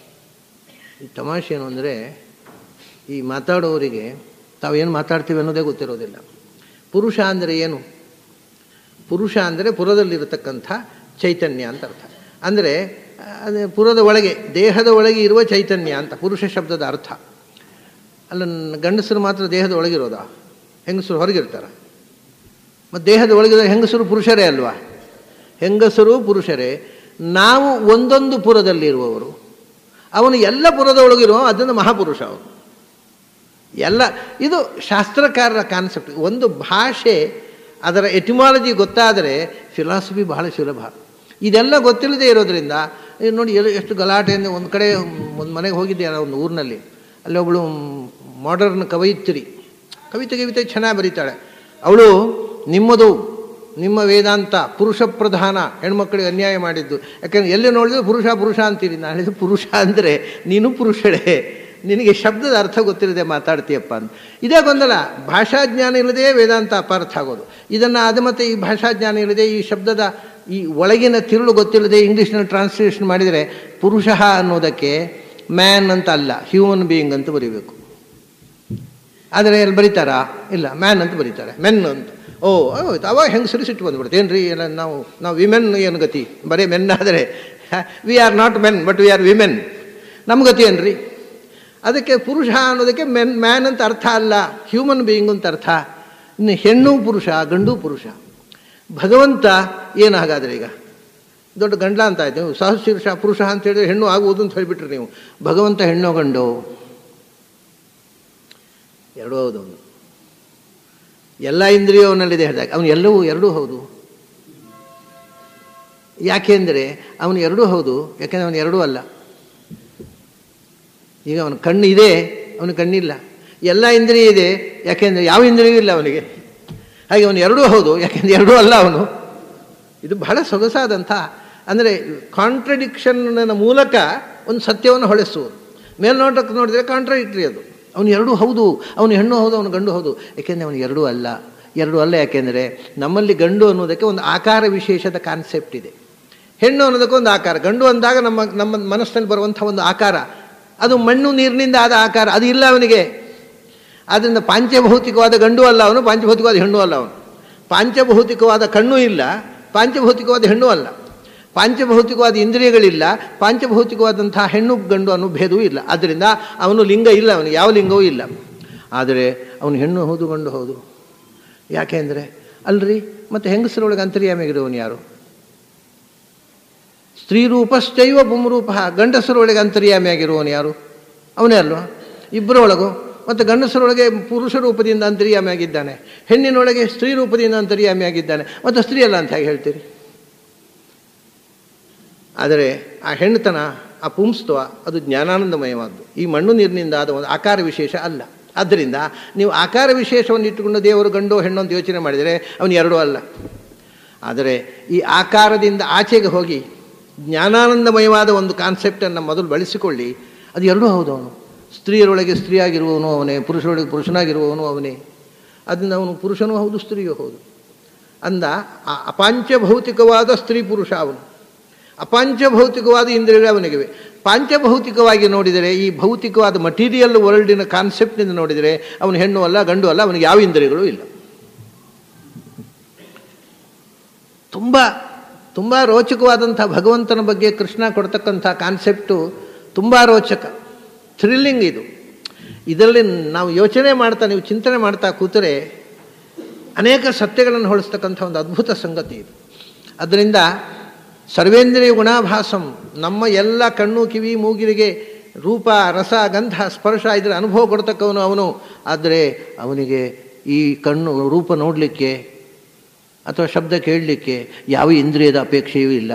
ಈ ತಮಾಷೆ ಏನು ಅಂದರೆ ಈ ಮಾತಾಡೋರಿಗೆ ತಾವೇನು ಮಾತಾಡ್ತೀವಿ ಅನ್ನೋದೇ ಗೊತ್ತಿರೋದಿಲ್ಲ ಪುರುಷ ಅಂದರೆ ಏನು ಪುರುಷ ಅಂದರೆ ಪುರದಲ್ಲಿರತಕ್ಕಂಥ ಚೈತನ್ಯ ಅಂತ ಅರ್ಥ ಅಂದರೆ ಅದೇ ಪುರದ ಒಳಗೆ ದೇಹದ ಒಳಗೆ ಇರುವ ಚೈತನ್ಯ ಅಂತ ಪುರುಷ ಶಬ್ದದ ಅರ್ಥ ಅಲ್ಲ ಗಂಡಸರು ಮಾತ್ರ ದೇಹದ ಒಳಗಿರೋದಾ ಹೆಂಗಸರು ಹೊರಗಿರ್ತಾರ ಮತ್ತು ದೇಹದ ಒಳಗಿರೋ ಹೆಂಗಸರು ಪುರುಷರೇ ಅಲ್ವಾ ಹೆಂಗಸರು ಪುರುಷರೇ ನಾವು ಒಂದೊಂದು ಪುರದಲ್ಲಿರುವವರು ಅವನು ಎಲ್ಲ ಪುರದ ಒಳಗಿರೋ ಅದನ್ನು ಮಹಾಪುರುಷ ಅವನು ಎಲ್ಲ ಇದು ಶಾಸ್ತ್ರಕಾರರ ಕಾನ್ಸೆಪ್ಟ್ ಒಂದು ಭಾಷೆ ಅದರ ಎಟಿಮಾಲಜಿ ಗೊತ್ತಾದರೆ ಫಿಲಾಸಫಿ ಬಹಳ ಸುಲಭ ಇದೆಲ್ಲ ಗೊತ್ತಿಲ್ಲದೆ ಇರೋದ್ರಿಂದ ಈಗ ನೋಡಿ ಎಲ್ಲ ಎಷ್ಟು ಗಲಾಟೆಯಿಂದ ಒಂದು ಕಡೆ ಒಂದು ಮನೆಗೆ ಹೋಗಿದ್ದೆ ನಾನು ಒಂದು ಊರಿನಲ್ಲಿ ಅಲ್ಲಿ ಒಬ್ಬಳು ಮಾಡರ್ನ್ ಕವಯಿತ್ರಿ ಕವಿತೆ ಕವಿತೆ ಚೆನ್ನಾಗಿ ಬರೀತಾಳೆ ಅವಳು ನಿಮ್ಮದು ನಿಮ್ಮ ವೇದಾಂತ ಪುರುಷ ಪ್ರಧಾನ ಹೆಣ್ಮಕ್ಳಿಗೆ ಅನ್ಯಾಯ ಮಾಡಿದ್ದು ಯಾಕಂದ್ರೆ ಎಲ್ಲಿ ನೋಡಿದ್ರು ಪುರುಷ ಪುರುಷ ಅಂತೀರಿ ನಾನು ಹೇಳಿದ್ದು ಪುರುಷ ಅಂದರೆ ನೀನು ಪುರುಷಳೇ ನಿನಗೆ ಶಬ್ದದ ಅರ್ಥ ಗೊತ್ತಿಲ್ಲದೆ ಮಾತಾಡ್ತೀಯಪ್ಪ ಅಂತ ಇದೇ ಗೊಂದಲ ಭಾಷಾಜ್ಞಾನ ಇಲ್ಲದೆ ವೇದಾಂತ ಅಪಾರ್ಥ ಆಗೋದು ಇದನ್ನು ಅದು ಮತ್ತೆ ಈ ಭಾಷಾಜ್ಞಾನ ಇಲ್ಲದೆ ಈ ಶಬ್ದದ ಈ ಒಳಗಿನ ತಿರುಳು ಗೊತ್ತಿಲ್ಲದೆ ಇಂಗ್ಲೀಷ್ನಲ್ಲಿ ಟ್ರಾನ್ಸ್ಲೇಷನ್ ಮಾಡಿದರೆ ಪುರುಷ ಅನ್ನೋದಕ್ಕೆ ಮ್ಯಾನ್ ಅಂತ ಅಲ್ಲ ಹ್ಯೂಮನ್ ಬೀಯಿಂಗ್ ಅಂತ ಬರೀಬೇಕು ಆದರೆ ಅಲ್ಲಿ ಬರೀತಾರಾ ಇಲ್ಲ ಮ್ಯಾನ್ ಅಂತ ಬರೀತಾರೆ ಮೆನ್ ಅಂತ ಓ ಆಯ್ತು ಅವಾಗ ಹೆಂಗಸರು ಸಿಟ್ಟು ಬಂದ್ಬಿಡುತ್ತೆ ಏನ್ರಿ ಎಲ್ಲ ನಾವು ನಾವು ವಿಮೆನ್ ಏನು ಗತಿ ಬರೀ ಮೆನ್ ಆದರೆ we are not men but we are women ನಮ್ಮ ಗತಿ ಏನ್ರಿ ಅದಕ್ಕೆ ಪುರುಷ ಅನ್ನೋದಕ್ಕೆ ಮೆನ್ ಮ್ಯಾನ್ ಅಂತ ಅರ್ಥ ಅಲ್ಲ ಹ್ಯೂಮನ್ ಬೀಯಿಂಗ್ ಅಂತ ಅರ್ಥ ಇನ್ನು ಹೆಣ್ಣು ಪುರುಷ ಗಂಡು ಪುರುಷ ಭಗವಂತ ಏನು ಹಾಗಾದರೆ ಈಗ ದೊಡ್ಡ ಗಂಡ್ಲ ಅಂತ ಆಯ್ತು ನೀವು ಸಹಶೀರ್ಷ ಪುರುಷ ಅಂತ ಹೇಳಿದ್ರೆ ಹೆಣ್ಣು ಆಗುವುದು ಅಂತ ಹೇಳಿಬಿಟ್ರಿ ನೀವು ಭಗವಂತ ಹೆಣ್ಣು ಗಂಡು ಎರಡೂ ಹೌದು ಅವನು ಎಲ್ಲ ಇಂದ್ರಿಯವನಲ್ಲಿದೆ ಹೇಳಿದಾಗ ಅವನು ಎಲ್ಲವೂ ಎರಡೂ ಹೌದು ಯಾಕೆಂದರೆ ಅವನು ಎರಡೂ ಹೌದು ಯಾಕೆಂದರೆ ಅವನು ಎರಡೂ ಅಲ್ಲ ಈಗ ಅವನ ಕಣ್ಣು ಇದೆ ಅವನು ಕಣ್ಣಿಲ್ಲ ಎಲ್ಲ ಇಂದ್ರಿಯ ಇದೆ ಯಾಕೆಂದರೆ ಯಾವ ಇಂದ್ರಿಯೂ ಇಲ್ಲ ಅವನಿಗೆ ಹಾಗೆ ಅವನು ಎರಡೂ ಹೌದು ಯಾಕೆಂದರೆ ಎರಡೂ ಅಲ್ಲ ಅವನು ಇದು ಬಹಳ ಸೊಗಸಾದಂಥ ಅಂದರೆ ಕಾಂಟ್ರಡಿಕ್ಷನ್ನ ಮೂಲಕ ಒಂದು ಸತ್ಯವನ್ನು ಹೊಳೆಸುವುದು ಮೇಲ್ನೋಟಕ್ಕೆ ನೋಡಿದರೆ ಕಾಂಟ್ರಡಿಕ್ಟ್ರಿ ಅದು ಅವನು ಎರಡೂ ಹೌದು ಅವನು ಹೆಣ್ಣು ಹೌದು ಅವನು ಗಂಡು ಹೌದು ಯಾಕೆಂದರೆ ಅವನು ಎರಡೂ ಅಲ್ಲ ಎರಡೂ ಅಲ್ಲ ಯಾಕೆಂದರೆ ನಮ್ಮಲ್ಲಿ ಗಂಡು ಅನ್ನೋದಕ್ಕೆ ಒಂದು ಆಕಾರ ವಿಶೇಷದ ಕಾನ್ಸೆಪ್ಟ್ ಇದೆ ಹೆಣ್ಣು ಅನ್ನೋದಕ್ಕೆ ಒಂದು ಆಕಾರ ಗಂಡು ಅಂದಾಗ ನಮ್ಮ ನಮ್ಮ ಮನಸ್ಸಿನಲ್ಲಿ ಬರುವಂಥ ಒಂದು ಆಕಾರ ಅದು ಮಣ್ಣು ನೀರಿನಿಂದ ಆದ ಆಕಾರ ಅದು ಇಲ್ಲ ಅವನಿಗೆ ಆದ್ದರಿಂದ ಪಾಂಚಭೌತಿಕವಾದ ಗಂಡು ಅಲ್ಲ ಅವನು ಪಾಂಚಭೌತಿಕವಾದ ಹೆಣ್ಣು ಅಲ್ಲ ಅವನು ಪಾಂಚಭೌತಿಕವಾದ ಕಣ್ಣು ಇಲ್ಲ ಪಾಂಚಭೌತಿಕವಾದ ಹೆಣ್ಣು ಅಲ್ಲ ಪಾಂಚಭೌತಿಕವಾದ ಇಂದ್ರಿಯಗಳಿಲ್ಲ ಪಾಂಚಭೌತಿಕವಾದಂತಹ ಹೆಣ್ಣು ಗಂಡು ಅನ್ನೋ ಭೇದವೂ ಇಲ್ಲ ಆದ್ದರಿಂದ ಅವನು ಲಿಂಗ ಇಲ್ಲ ಅವನಿಗೆ ಯಾವ ಲಿಂಗವೂ ಇಲ್ಲ ಆದರೆ ಅವನು ಹೆಣ್ಣು ಹೌದು ಗಂಡು ಹೌದು ಯಾಕೆ ಅಂದರೆ ಅಲ್ರಿ ಮತ್ತು ಹೆಂಗಸರೊಳಗೆ ಅಂತರ್ಯಾಮಿಗಿರುವವನು ಯಾರು ಸ್ತ್ರೀರೂಪಶ್ಚೈವ ಪುಂರೂಪ ಗಂಡಸರೊಳಗೆ ಅಂತರ್ಯಾಮಿಯಾಗಿರುವವನು ಯಾರು ಅವನೇ ಅಲ್ವಾ ಇಬ್ಬರೊಳಗೂ ಮತ್ತು ಗಂಡಸರೊಳಗೆ ಪುರುಷ ರೂಪದಿಂದ ಅಂತರ್ಯಾಮಿಯಾಗಿದ್ದಾನೆ ಹೆಣ್ಣಿನೊಳಗೆ ಸ್ತ್ರೀ ರೂಪದಿಂದ ಅಂತರ್ಯಾಮಿಯಾಗಿದ್ದಾನೆ ಮತ್ತು ಸ್ತ್ರೀ ಅಲ್ಲ ಅಂತ ಹೇಗೆ ಹೇಳ್ತೀರಿ ಆದರೆ ಆ ಹೆಣ್ಣುತನ ಆ ಪುಂಸ್ತ್ವ ಅದು ಜ್ಞಾನಾನಂದಮಯವಾದ್ದು ಈ ಮಣ್ಣು ನೀರಿನಿಂದ ಆದ ಒಂದು ಆಕಾರ ವಿಶೇಷ ಅಲ್ಲ ಆದ್ದರಿಂದ ನೀವು ಆಕಾರ ವಿಶೇಷವನ್ನು ಇಟ್ಟುಕೊಂಡು ದೇವರು ಗಂಡು ಹೆಣ್ಣು ಅಂತ ಯೋಚನೆ ಮಾಡಿದರೆ ಅವನು ಎರಡೂ ಅಲ್ಲ ಆದರೆ ಈ ಆಕಾರದಿಂದ ಆಚೆಗೆ ಹೋಗಿ ಜ್ಞಾನಾನಂದಮಯವಾದ ಒಂದು ಕಾನ್ಸೆಪ್ಟನ್ನು ಮೊದಲು ಬಳಸಿಕೊಳ್ಳಿ ಅದು ಎರಡೂ ಹೌದು ಅವನು ಸ್ತ್ರೀಯರೊಳಗೆ ಸ್ತ್ರೀಯಾಗಿರುವವನು ಅವನೇ ಪುರುಷರೊಳಗೆ ಪುರುಷನಾಗಿರುವವನು ಅವನೇ ಅದರಿಂದ ಅವನು ಪುರುಷನೂ ಹೌದು ಸ್ತ್ರೀಯೂ ಹೌದು ಅಂದ ಆ ಅಪಾಂಚಭೌತಿಕವಾದ ಸ್ತ್ರೀ ಪುರುಷ ಅವನು ಅಪಾಂಚಭೌತಿಕವಾದ ಇಂದ್ರಿಯಗಳು ಅವನಿಗಿವೆ ಪಾಂಚಭೌತಿಕವಾಗಿ ನೋಡಿದರೆ ಈ ಭೌತಿಕವಾದ ಮಟೀರಿಯಲ್ ವರ್ಲ್ಡಿನ ಕಾನ್ಸೆಪ್ಟ್ನಿಂದ ನೋಡಿದರೆ ಅವನು ಹೆಣ್ಣು ಅಲ್ಲ ಗಂಡು ಅಲ್ಲ ಅವನಿಗೆ ಯಾವ ಇಂದ್ರಿಯಗಳು ಇಲ್ಲ ತುಂಬ ತುಂಬ ರೋಚಕವಾದಂಥ ಭಗವಂತನ ಬಗ್ಗೆ ಕೃಷ್ಣ ಕೊಡ್ತಕ್ಕಂಥ ಕಾನ್ಸೆಪ್ಟು ತುಂಬ ರೋಚಕ ಥ್ರಿಲ್ಲಿಂಗ್ ಇದು ಇದರಲ್ಲಿ ನಾವು ಯೋಚನೆ ಮಾಡ್ತಾ ನೀವು ಚಿಂತನೆ ಮಾಡ್ತಾ ಕೂತರೆ ಅನೇಕ ಸತ್ಯಗಳನ್ನು ಹೊಳಿಸ್ತಕ್ಕಂಥ ಒಂದು ಅದ್ಭುತ ಸಂಗತಿ ಇದು ಅದರಿಂದ ಸರ್ವೇಂದ್ರಿಯ ಗುಣಾಭಾಸಂ ನಮ್ಮ ಎಲ್ಲ ಕಣ್ಣು ಕಿವಿ ಮೂಗಿರಿಗೆ ರೂಪ ರಸ ಗಂಧ ಸ್ಪರ್ಶ ಇದರ ಅನುಭವ ಕೊಡ್ತಕ್ಕವನು ಅವನು ಆದರೆ ಅವನಿಗೆ ಈ ಕಣ್ಣು ರೂಪ ನೋಡಲಿಕ್ಕೆ ಅಥವಾ ಶಬ್ದ ಕೇಳಲಿಕ್ಕೆ ಯಾವ ಇಂದ್ರಿಯದ ಅಪೇಕ್ಷೆಯೂ ಇಲ್ಲ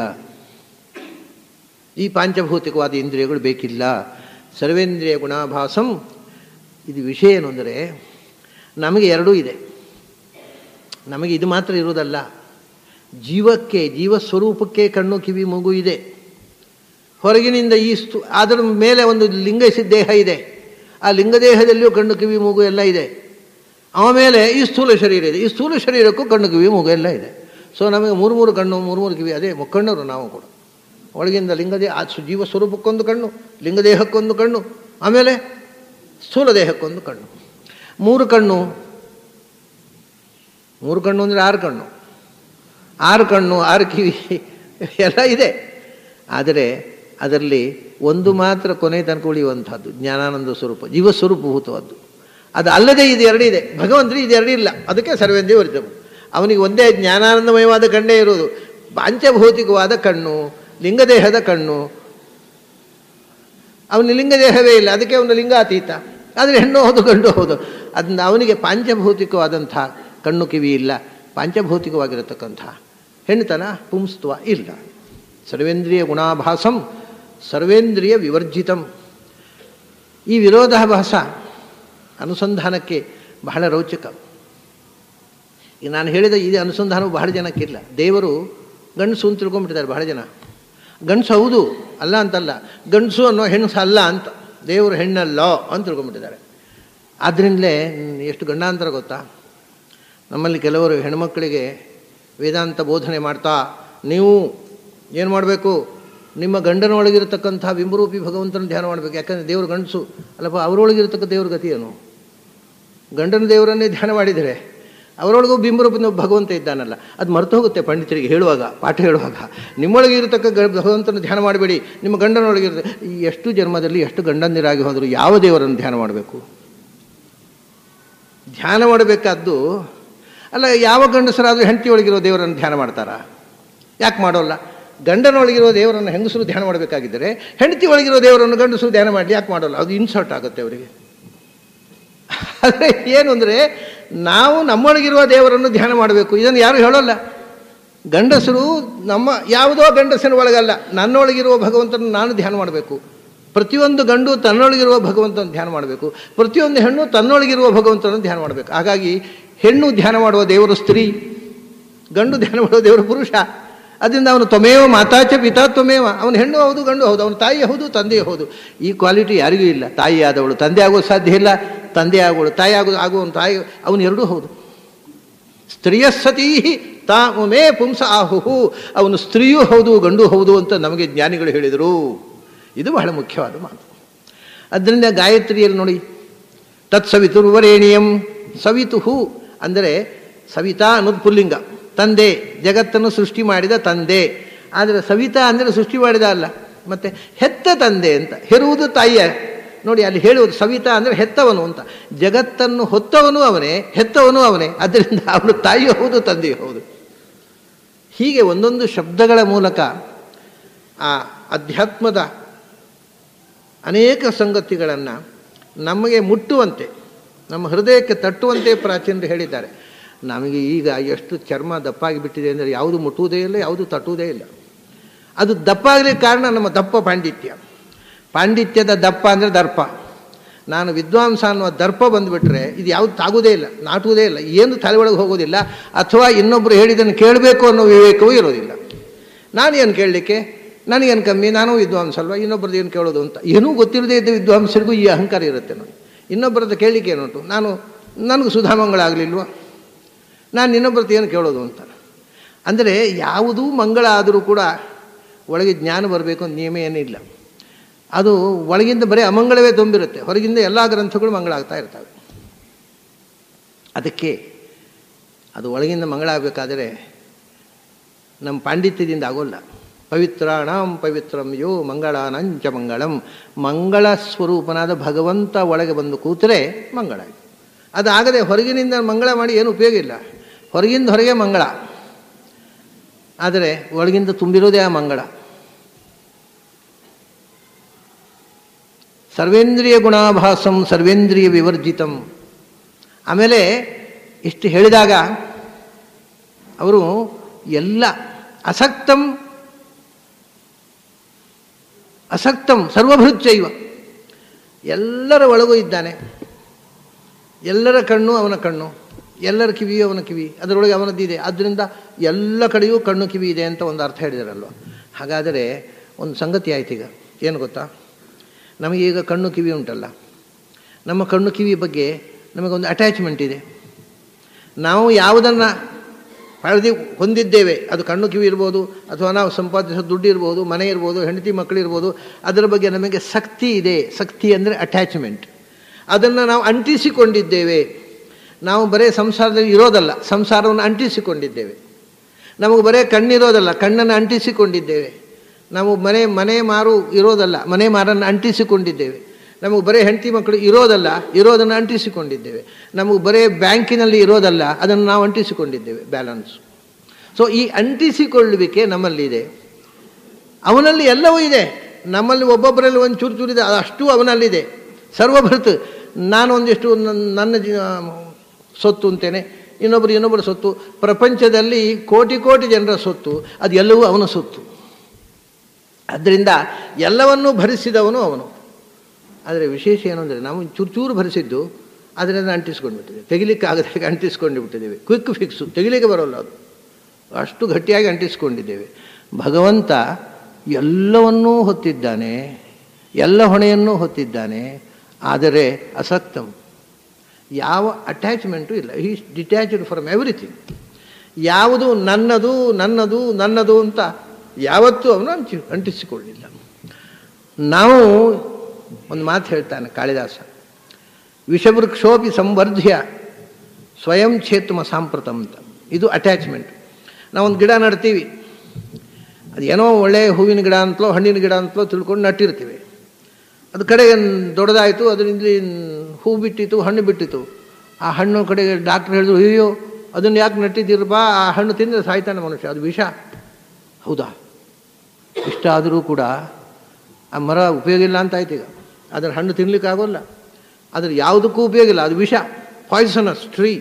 ಈ ಪಾಂಚಭೌತಿಕವಾದ ಇಂದ್ರಿಯಗಳು ಬೇಕಿಲ್ಲ ಸರ್ವೇಂದ್ರಿಯ ಗುಣಾಭಾಸಂ ಇದು ವಿಷಯ ಏನು ಅಂದರೆ ನಮಗೆ ಎರಡೂ ಇದೆ ನಮಗೆ ಇದು ಮಾತ್ರ ಇರುವುದಲ್ಲ ಜೀವಕ್ಕೆ ಜೀವ ಸ್ವರೂಪಕ್ಕೆ ಕಣ್ಣು ಕಿವಿ ಮೂಗು ಇದೆ ಹೊರಗಿನಿಂದ ಈ ಸ್ತು ಅದರ ಮೇಲೆ ಒಂದು ಲಿಂಗ ದೇಹ ಇದೆ ಆ ಲಿಂಗದೇಹದಲ್ಲಿಯೂ ಕಣ್ಣು ಕಿವಿ ಮೂಗು ಎಲ್ಲ ಇದೆ ಆಮೇಲೆ ಈ ಸ್ಥೂಲ ಶರೀರ ಇದೆ ಈ ಸ್ಥೂಲ ಶರೀರಕ್ಕೂ ಕಣ್ಣು ಕಿವಿ ಮೂಗು ಎಲ್ಲ ಇದೆ ಸೊ ನಮಗೆ ಮೂರು ಮೂರು ಕಣ್ಣು ಮೂರು ಮೂರು ಕಿವಿ ಅದೇ ಮುಕ್ಕಣ್ಣರು ನಾವು ಕೂಡ ಒಳಗಿಂದ ಲಿಂಗದೇ ಆ ಜೀವ ಸ್ವರೂಪಕ್ಕೊಂದು ಕಣ್ಣು ಲಿಂಗದೇಹಕ್ಕೊಂದು ಕಣ್ಣು ಆಮೇಲೆ ಸ್ಥೂಲ ದೇಹಕ್ಕೊಂದು ಕಣ್ಣು ಮೂರು ಕಣ್ಣು ಮೂರು ಕಣ್ಣು ಅಂದರೆ ಆರು ಕಣ್ಣು ಆರು ಕಣ್ಣು ಆರು ಕಿವಿ ಎಲ್ಲ ಇದೆ ಆದರೆ ಅದರಲ್ಲಿ ಒಂದು ಮಾತ್ರ ಕೊನೆ ತನಕ ಉಳಿಯುವಂಥದ್ದು ಜ್ಞಾನಾನಂದ ಸ್ವರೂಪ ಜೀವ ಸ್ವರೂಪಭೂತವಾದ್ದು ಅದು ಅಲ್ಲದೆ ಇದು ಎರಡಿದೆ ಭಗವಂತನಿಗೆ ಇದು ಎರಡಿಲ್ಲ ಅದಕ್ಕೆ ಸರ್ವೇಂದ್ರಿಯ ವರ್ಜವು ಅವನಿಗೆ ಒಂದೇ ಜ್ಞಾನಾನಂದಮಯವಾದ ಕಣ್ಣೇ ಇರುವುದು ಪಾಂಚಭೌತಿಕವಾದ ಕಣ್ಣು ಲಿಂಗದೇಹದ ಕಣ್ಣು ಅವನ ಲಿಂಗದೇಹವೇ ಇಲ್ಲ ಅದಕ್ಕೆ ಅವನ ಲಿಂಗಾತೀತ ಆದರೆ ಹೆಣ್ಣು ಹೌದು ಗಂಡು ಹೌದು ಅದನ್ನ ಅವನಿಗೆ ಪಾಂಚಭೌತಿಕವಾದಂಥ ಕಣ್ಣು ಕಿವಿ ಇಲ್ಲ ಪಾಂಚಭೌತಿಕವಾಗಿರತಕ್ಕಂಥ ಹೆಣ್ಣುತನ ಪುಂಸ್ತ್ವ ಇಲ್ಲ ಸರ್ವೇಂದ್ರಿಯ ಗುಣಾಭಾಸಂ ಸರ್ವೇಂದ್ರಿಯ ವಿವರ್ಜಿತಂ ಈ ವಿರೋಧಾಭಾಸ ಅನುಸಂಧಾನಕ್ಕೆ ಬಹಳ ರೋಚಕ ಈಗ ನಾನು ಹೇಳಿದ ಈ ಅನುಸಂಧಾನವು ಬಹಳ ಜನಕ್ಕಿಲ್ಲ ದೇವರು ಗಂಡಸು ಅಂತ ತಿಳ್ಕೊಂಡ್ಬಿಟ್ಟಿದ್ದಾರೆ ಬಹಳ ಜನ ಗಂಡಸು ಹೌದು ಅಲ್ಲ ಅಂತಲ್ಲ ಗಂಡಸು ಅನ್ನೋ ಹೆಣ್ಣು ಅಲ್ಲ ಅಂತ ದೇವರು ಹೆಣ್ಣಲ್ಲ ಅಂತ ತಿಳ್ಕೊಂಡ್ಬಿಟ್ಟಿದ್ದಾರೆ ಆದ್ದರಿಂದಲೇ ಎಷ್ಟು ಗಂಡಾಂತರ ಗೊತ್ತಾ ನಮ್ಮಲ್ಲಿ ಕೆಲವರು ಹೆಣ್ಮಕ್ಕಳಿಗೆ ವೇದಾಂತ ಬೋಧನೆ ಮಾಡ್ತಾ ನೀವು ಏನು ಮಾಡಬೇಕು ನಿಮ್ಮ ಗಂಡನೊಳಗಿರತಕ್ಕಂಥ ಬಿಂಬರೂಪಿ ಭಗವಂತನ ಧ್ಯಾನ ಮಾಡಬೇಕು ಯಾಕಂದರೆ ದೇವರು ಗಂಡಸು ಅಲ್ಲಪ್ಪ ಅವರೊಳಗಿರತಕ್ಕ ದೇವ್ರ ಗತಿ ಏನು ಗಂಡನ ದೇವರನ್ನೇ ಧ್ಯಾನ ಮಾಡಿದರೆ ಅವರೊಳಗೂ ಬಿಂಬರೂಪದ ಭಗವಂತ ಇದ್ದಾನಲ್ಲ ಅದು ಮರೆತು ಹೋಗುತ್ತೆ ಪಂಡಿತರಿಗೆ ಹೇಳುವಾಗ ಪಾಠ ಹೇಳುವಾಗ ನಿಮ್ಮೊಳಗೆ ಇರತಕ್ಕ ಗ ಭಗವಂತನ ಧ್ಯಾನ ಮಾಡಬೇಡಿ ನಿಮ್ಮ ಗಂಡನೊಳಗಿರುತ್ತೆ ಈ ಎಷ್ಟು ಜನ್ಮದಲ್ಲಿ ಎಷ್ಟು ಗಂಡಂದಿರಾಗಿ ಹೋದರೂ ಯಾವ ದೇವರನ್ನು ಧ್ಯಾನ ಮಾಡಬೇಕು ಧ್ಯಾನ ಮಾಡಬೇಕಾದ್ದು ಅಲ್ಲ ಯಾವ ಗಂಡಸರಾದರೂ ಹೆಂಡತಿಯೊಳಗಿರೋ ದೇವರನ್ನು ಧ್ಯಾನ ಮಾಡ್ತಾರಾ ಯಾಕೆ ಮಾಡೋಲ್ಲ ಗಂಡನೊಳಗಿರೋ ದೇವರನ್ನು ಹೆಂಗಸರು ಧ್ಯಾನ ಮಾಡಬೇಕಾಗಿದ್ದರೆ ಹೆಂಡತಿ ಒಳಗಿರೋ ದೇವರನ್ನು ಗಂಡಸರು ಧ್ಯಾನ ಮಾಡಲಿ ಯಾಕೆ ಮಾಡೋಲ್ಲ ಅದು ಇನ್ಸರ್ಟ್ ಆಗುತ್ತೆ ಅವರಿಗೆ ಆದರೆ ಏನು ಅಂದರೆ ನಾವು ನಮ್ಮೊಳಗಿರುವ ದೇವರನ್ನು ಧ್ಯಾನ ಮಾಡಬೇಕು ಇದನ್ನು ಯಾರು ಹೇಳೋಲ್ಲ ಗಂಡಸರು ನಮ್ಮ ಯಾವುದೋ ಗಂಡಸಿನ ಒಳಗಲ್ಲ ನನ್ನೊಳಗಿರುವ ಭಗವಂತನ ನಾನು ಧ್ಯಾನ ಮಾಡಬೇಕು ಪ್ರತಿಯೊಂದು ಗಂಡು ತನ್ನೊಳಗಿರುವ ಭಗವಂತನ ಧ್ಯಾನ ಮಾಡಬೇಕು ಪ್ರತಿಯೊಂದು ಹೆಣ್ಣು ತನ್ನೊಳಗಿರುವ ಭಗವಂತನ ಧ್ಯಾನ ಮಾಡಬೇಕು ಹಾಗಾಗಿ ಹೆಣ್ಣು ಧ್ಯಾನ ಮಾಡುವ ದೇವರು ಸ್ತ್ರೀ ಗಂಡು ಧ್ಯಾನ ಮಾಡುವ ದೇವರು ಪುರುಷ ಅದರಿಂದ ಅವನು ತ್ವಮೇವ ಮಾತಾಚ ಪಿತಾ ತ್ವಮೇವ ಅವನು ಹೆಣ್ಣು ಹೌದು ಗಂಡು ಹೌದು ಅವನು ತಾಯಿ ಹೌದು ತಂದೆ ಹೌದು ಈ ಕ್ವಾಲಿಟಿ ಯಾರಿಗೂ ಇಲ್ಲ ತಾಯಿ ಆದವಳು ತಂದೆ ಆಗೋದು ಸಾಧ್ಯ ಇಲ್ಲ ತಂದೆ ಆಗೋಳು ತಾಯಿ ಆಗೋದು ಆಗುವನು ತಾಯಿ ಅವನು ಎರಡೂ ಹೌದು ಸ್ತ್ರೀಯ ಸತೀ ತಾಮೇ ಪುಂಸ ಆಹುಹು ಅವನು ಸ್ತ್ರೀಯೂ ಹೌದು ಗಂಡು ಹೌದು ಅಂತ ನಮಗೆ ಜ್ಞಾನಿಗಳು ಹೇಳಿದರು ಇದು ಬಹಳ ಮುಖ್ಯವಾದ ಮಾತು ಅದರಿಂದ ಗಾಯತ್ರಿಯಲ್ಲಿ ನೋಡಿ ತತ್ಸವಿತುರ್ವರೇಣಿಯಂ ಸವಿತುಹು ಅಂದರೆ ಸವಿತಾ ಅನ್ನೋದು ಪುಲ್ಲಿಂಗ ತಂದೆ ಜಗತ್ತನ್ನು ಸೃಷ್ಟಿ ಮಾಡಿದ ತಂದೆ ಆದರೆ ಸವಿತಾ ಅಂದರೆ ಸೃಷ್ಟಿ ಮಾಡಿದ ಅಲ್ಲ ಮತ್ತು ಹೆತ್ತ ತಂದೆ ಅಂತ ಹೆರುವುದು ತಾಯಿಯ ನೋಡಿ ಅಲ್ಲಿ ಹೇಳುವುದು ಸವಿತಾ ಅಂದರೆ ಹೆತ್ತವನು ಅಂತ ಜಗತ್ತನ್ನು ಹೊತ್ತವನು ಅವನೇ ಹೆತ್ತವನು ಅವನೇ ಅದರಿಂದ ಅವನು ತಾಯಿಯೂ ಹೌದು ತಂದೆಯೂ ಹೌದು ಹೀಗೆ ಒಂದೊಂದು ಶಬ್ದಗಳ ಮೂಲಕ ಆ ಅಧ್ಯಾತ್ಮದ ಅನೇಕ ಸಂಗತಿಗಳನ್ನು ನಮಗೆ ಮುಟ್ಟುವಂತೆ ನಮ್ಮ ಹೃದಯಕ್ಕೆ ತಟ್ಟುವಂತೆ ಪ್ರಾಚೀನರು ಹೇಳಿದ್ದಾರೆ ನಮಗೆ ಈಗ ಎಷ್ಟು ಚರ್ಮ ದಪ್ಪಾಗಿ ಬಿಟ್ಟಿದೆ ಅಂದರೆ ಯಾವುದು ಮುಟ್ಟುವುದೇ ಇಲ್ಲ ಯಾವುದು ತಟ್ಟುವುದೇ ಇಲ್ಲ ಅದು ದಪ್ಪ ಆಗಲಿಕ್ಕೆ ಕಾರಣ ನಮ್ಮ ದಪ್ಪ ಪಾಂಡಿತ್ಯ ಪಾಂಡಿತ್ಯದ ದಪ್ಪ ಅಂದರೆ ದರ್ಪ ನಾನು ವಿದ್ವಾಂಸ ಅನ್ನುವ ದರ್ಪ ಬಂದುಬಿಟ್ರೆ ಇದು ಯಾವುದು ತಾಗುವುದೇ ಇಲ್ಲ ನಾಟುವುದೇ ಇಲ್ಲ ಏನು ತಲೆ ಒಳಗೆ ಹೋಗೋದಿಲ್ಲ ಅಥವಾ ಇನ್ನೊಬ್ಬರು ಹೇಳಿದ್ದನ್ನು ಕೇಳಬೇಕು ಅನ್ನೋ ವಿವೇಕವೂ ಇರೋದಿಲ್ಲ ನಾನು ಏನು ಕೇಳಲಿಕ್ಕೆ ನನಗೇನು ಕಮ್ಮಿ ನಾನು ವಿದ್ವಾಂಸ ಅಲ್ವಾ ಇನ್ನೊಬ್ಬರದ್ದು ಏನು ಕೇಳೋದು ಅಂತ ಏನೂ ಗೊತ್ತಿರದೇ ಇದ್ದ ವಿದ್ವಾಂಸರಿಗೂ ಈ ಅಹಂಕಾರ ಇರುತ್ತೆ ನೋಡಿ ಇನ್ನೊಬ್ಬರದ್ದು ಕೇಳಲಿಕ್ಕೆ ಏನುಂಟು ನಾನು ನನಗೆ ಸುಧಾಮಂಗಳ ಆಗಲಿಲ್ವ ನಾನು ಇನ್ನೊಬ್ಬರದ್ದು ಏನು ಕೇಳೋದು ಅಂತ ಅಂದರೆ ಯಾವುದೂ ಮಂಗಳ ಆದರೂ ಕೂಡ ಒಳಗೆ ಜ್ಞಾನ ಬರಬೇಕು ಅಂತ ನಿಯಮ ಏನಿಲ್ಲ ಅದು ಒಳಗಿಂದ ಬರೀ ಅಮಂಗಳವೇ ತುಂಬಿರುತ್ತೆ ಹೊರಗಿಂದ ಎಲ್ಲ ಗ್ರಂಥಗಳು ಮಂಗಳ ಆಗ್ತಾ ಇರ್ತವೆ ಅದಕ್ಕೆ ಅದು ಒಳಗಿಂದ ಮಂಗಳ ಆಗಬೇಕಾದರೆ ನಮ್ಮ ಪಾಂಡಿತ್ಯದಿಂದ ಆಗೋಲ್ಲ ಪವಿತ್ರಾಣಂ ಪವಿತ್ರಂ ಯೋ ಮಂಗಳಾನಂಚ ಮಂಗಳಂ ಮಂಗಳ ಸ್ವರೂಪನಾದ ಭಗವಂತ ಒಳಗೆ ಬಂದು ಕೂತರೆ ಮಂಗಳ ಅದಾಗದೆ ಹೊರಗಿನಿಂದ ಮಂಗಳ ಮಾಡಿ ಏನು ಉಪಯೋಗ ಇಲ್ಲ ಹೊರಗಿಂದ ಹೊರಗೆ ಮಂಗಳ ಆದರೆ ಒಳಗಿಂದ ತುಂಬಿರೋದೇ ಆ ಮಂಗಳ ಸರ್ವೇಂದ್ರಿಯ ಗುಣಾಭಾಸಂ ಸರ್ವೇಂದ್ರಿಯ ವಿವರ್ಜಿತಂ ಆಮೇಲೆ ಇಷ್ಟು ಹೇಳಿದಾಗ ಅವರು ಎಲ್ಲ ಅಸಕ್ತಂ ಅಸಕ್ತಂ ಸರ್ವಭೃಚ್ಚೈವ ಎಲ್ಲರ ಒಳಗೂ ಇದ್ದಾನೆ ಎಲ್ಲರ ಕಣ್ಣು ಅವನ ಕಣ್ಣು ಎಲ್ಲರ ಕಿವಿಯು ಅವನ ಕಿವಿ ಅದರೊಳಗೆ ಅವನದ್ದಿದೆ ಆದ್ದರಿಂದ ಎಲ್ಲ ಕಡೆಯೂ ಕಣ್ಣು ಕಿವಿ ಇದೆ ಅಂತ ಒಂದು ಅರ್ಥ ಹೇಳಿದಾರಲ್ವ ಹಾಗಾದರೆ ಒಂದು ಸಂಗತಿ ಆಯ್ತು ಈಗ ಏನು ಗೊತ್ತಾ ನಮಗೀಗ ಕಣ್ಣು ಕಿವಿ ಉಂಟಲ್ಲ ನಮ್ಮ ಕಣ್ಣು ಕಿವಿ ಬಗ್ಗೆ ನಮಗೊಂದು ಅಟ್ಯಾಚ್ಮೆಂಟ್ ಇದೆ ನಾವು ಯಾವುದನ್ನು ಪಡೆದು ಹೊಂದಿದ್ದೇವೆ ಅದು ಕಣ್ಣು ಕಿವಿ ಇರ್ಬೋದು ಅಥವಾ ನಾವು ಸಂಪಾದಿಸೋ ದುಡ್ಡು ಇರ್ಬೋದು ಮನೆ ಇರ್ಬೋದು ಹೆಂಡತಿ ಮಕ್ಕಳಿರ್ಬೋದು ಅದರ ಬಗ್ಗೆ ನಮಗೆ ಶಕ್ತಿ ಇದೆ ಶಕ್ತಿ ಅಂದರೆ ಅಟ್ಯಾಚ್ಮೆಂಟ್ ಅದನ್ನು ನಾವು ಅಂಟಿಸಿಕೊಂಡಿದ್ದೇವೆ ನಾವು ಬರೇ ಸಂಸಾರದಲ್ಲಿ ಇರೋದಲ್ಲ ಸಂಸಾರವನ್ನು ಅಂಟಿಸಿಕೊಂಡಿದ್ದೇವೆ ನಮಗೆ ಬರೇ ಕಣ್ಣಿರೋದಲ್ಲ ಕಣ್ಣನ್ನು ಅಂಟಿಸಿಕೊಂಡಿದ್ದೇವೆ ನಾವು ಮನೆ ಮನೆ ಮಾರು ಇರೋದಲ್ಲ ಮನೆ ಮಾರನ್ನು ಅಂಟಿಸಿಕೊಂಡಿದ್ದೇವೆ ನಮಗೆ ಬರೀ ಹೆಂಡತಿ ಮಕ್ಕಳು ಇರೋದಲ್ಲ ಇರೋದನ್ನು ಅಂಟಿಸಿಕೊಂಡಿದ್ದೇವೆ ನಮಗೆ ಬರೀ ಬ್ಯಾಂಕಿನಲ್ಲಿ ಇರೋದಲ್ಲ ಅದನ್ನು ನಾವು ಅಂಟಿಸಿಕೊಂಡಿದ್ದೇವೆ ಬ್ಯಾಲೆನ್ಸ್ ಸೊ ಈ ಅಂಟಿಸಿಕೊಳ್ಳುವಿಕೆ ನಮ್ಮಲ್ಲಿದೆ ಅವನಲ್ಲಿ ಎಲ್ಲವೂ ಇದೆ ನಮ್ಮಲ್ಲಿ ಒಬ್ಬೊಬ್ಬರಲ್ಲಿ ಒಂದು ಚೂರು ಚೂರಿದೆ ಅಷ್ಟು ಅವನಲ್ಲಿದೆ ಸರ್ವಭೃತ್ ನಾನು ಒಂದಿಷ್ಟು ನನ್ನ ಸೊತ್ತು ಅಂತೇನೆ ಇನ್ನೊಬ್ಬರು ಇನ್ನೊಬ್ಬರ ಸೊತ್ತು ಪ್ರಪಂಚದಲ್ಲಿ ಕೋಟಿ ಕೋಟಿ ಜನರ ಸೊತ್ತು ಅದು ಎಲ್ಲವೂ ಅವನ ಸೊತ್ತು ಆದ್ದರಿಂದ ಎಲ್ಲವನ್ನೂ ಭರಿಸಿದವನು ಅವನು ಆದರೆ ವಿಶೇಷ ಏನು ಅಂದರೆ ನಾವು ಚೂರು ಚೂರು ಭರಿಸಿದ್ದು ಅದರಿಂದ ಅಂಟಿಸ್ಕೊಂಡು ಬಿಟ್ಟಿದ್ದೇವೆ ತೆಗಿಲಿಕ್ಕೆ ಆಗದಾಗೆ ಅಂಟಿಸ್ಕೊಂಡು ಬಿಟ್ಟಿದ್ದೇವೆ ಕ್ವಿಕ್ ಫಿಕ್ಸು ತೆಗಿಲಿಕ್ಕೆ ಬರೋಲ್ಲ ಅದು ಅಷ್ಟು ಗಟ್ಟಿಯಾಗಿ ಅಂಟಿಸ್ಕೊಂಡಿದ್ದೇವೆ ಭಗವಂತ ಎಲ್ಲವನ್ನೂ ಹೊತ್ತಿದ್ದಾನೆ ಎಲ್ಲ ಹೊಣೆಯನ್ನೂ ಹೊತ್ತಿದ್ದಾನೆ ಆದರೆ ಅಸಕ್ತಂ ಯಾವ ಅಟ್ಯಾಚ್ಮೆಂಟು ಇಲ್ಲ ಈ ಡಿಟ್ಯಾಚ್ಡ್ ಫ್ರಮ್ ಎವ್ರಿಥಿಂಗ್ ಯಾವುದು ನನ್ನದು ನನ್ನದು ನನ್ನದು ಅಂತ ಯಾವತ್ತೂ ಅವನು ಅಂಟಿ ಅಂಟಿಸಿಕೊಳ್ಳಿಲ್ಲ ನಾವು ಒಂದು ಮಾತು ಹೇಳ್ತಾನೆ ಕಾಳಿದಾಸ ವಿಷವೃಕ್ಷೋಪಿ ಸಂವರ್ಧ್ಯ ಸ್ವಯಂ ಛೇತುಮ ಸಾಂಪ್ರತಂ ಅಂತ ಇದು ಅಟ್ಯಾಚ್ಮೆಂಟ್ ನಾವೊಂದು ಗಿಡ ನಡ್ತೀವಿ ಅದು ಏನೋ ಒಳ್ಳೆಯ ಹೂವಿನ ಗಿಡ ಅಂತಲೋ ಹಣ್ಣಿನ ಗಿಡ ಅಂತಲೋ ತಿಳ್ಕೊಂಡು ನಟ್ಟಿರ್ತೀವಿ ಅದು ಕಡೆಗೆ ದೊಡ್ಡದಾಯಿತು ಅದರಿಂದ ಹೂ ಬಿಟ್ಟಿತು ಹಣ್ಣು ಬಿಟ್ಟಿತು ಆ ಹಣ್ಣು ಕಡೆಗೆ ಡಾಕ್ಟ್ರ್ ಹೇಳಿದ್ರು ಅಯ್ಯೋ ಅದನ್ನು ಯಾಕೆ ನಟ್ಟಿದ್ದೀರಪ್ಪ ಆ ಹಣ್ಣು ತಿಂದರೆ ಸಾಯ್ತಾನೆ ಮನುಷ್ಯ ಅದು ವಿಷ ಹೌದಾ ಇಷ್ಟ ಆದರೂ ಕೂಡ ಆ ಮರ ಉಪಯೋಗ ಇಲ್ಲ ಅಂತ ಆಯ್ತು ಈಗ ಅದರ ಹಣ್ಣು ತಿನ್ಲಿಕ್ಕೆ ಆಗೋಲ್ಲ ಅದ್ರ ಯಾವುದಕ್ಕೂ ಉಪಯೋಗ ಇಲ್ಲ ಅದು ವಿಷ ಪಾಯ್ಸನಸ್ ಟ್ರೀ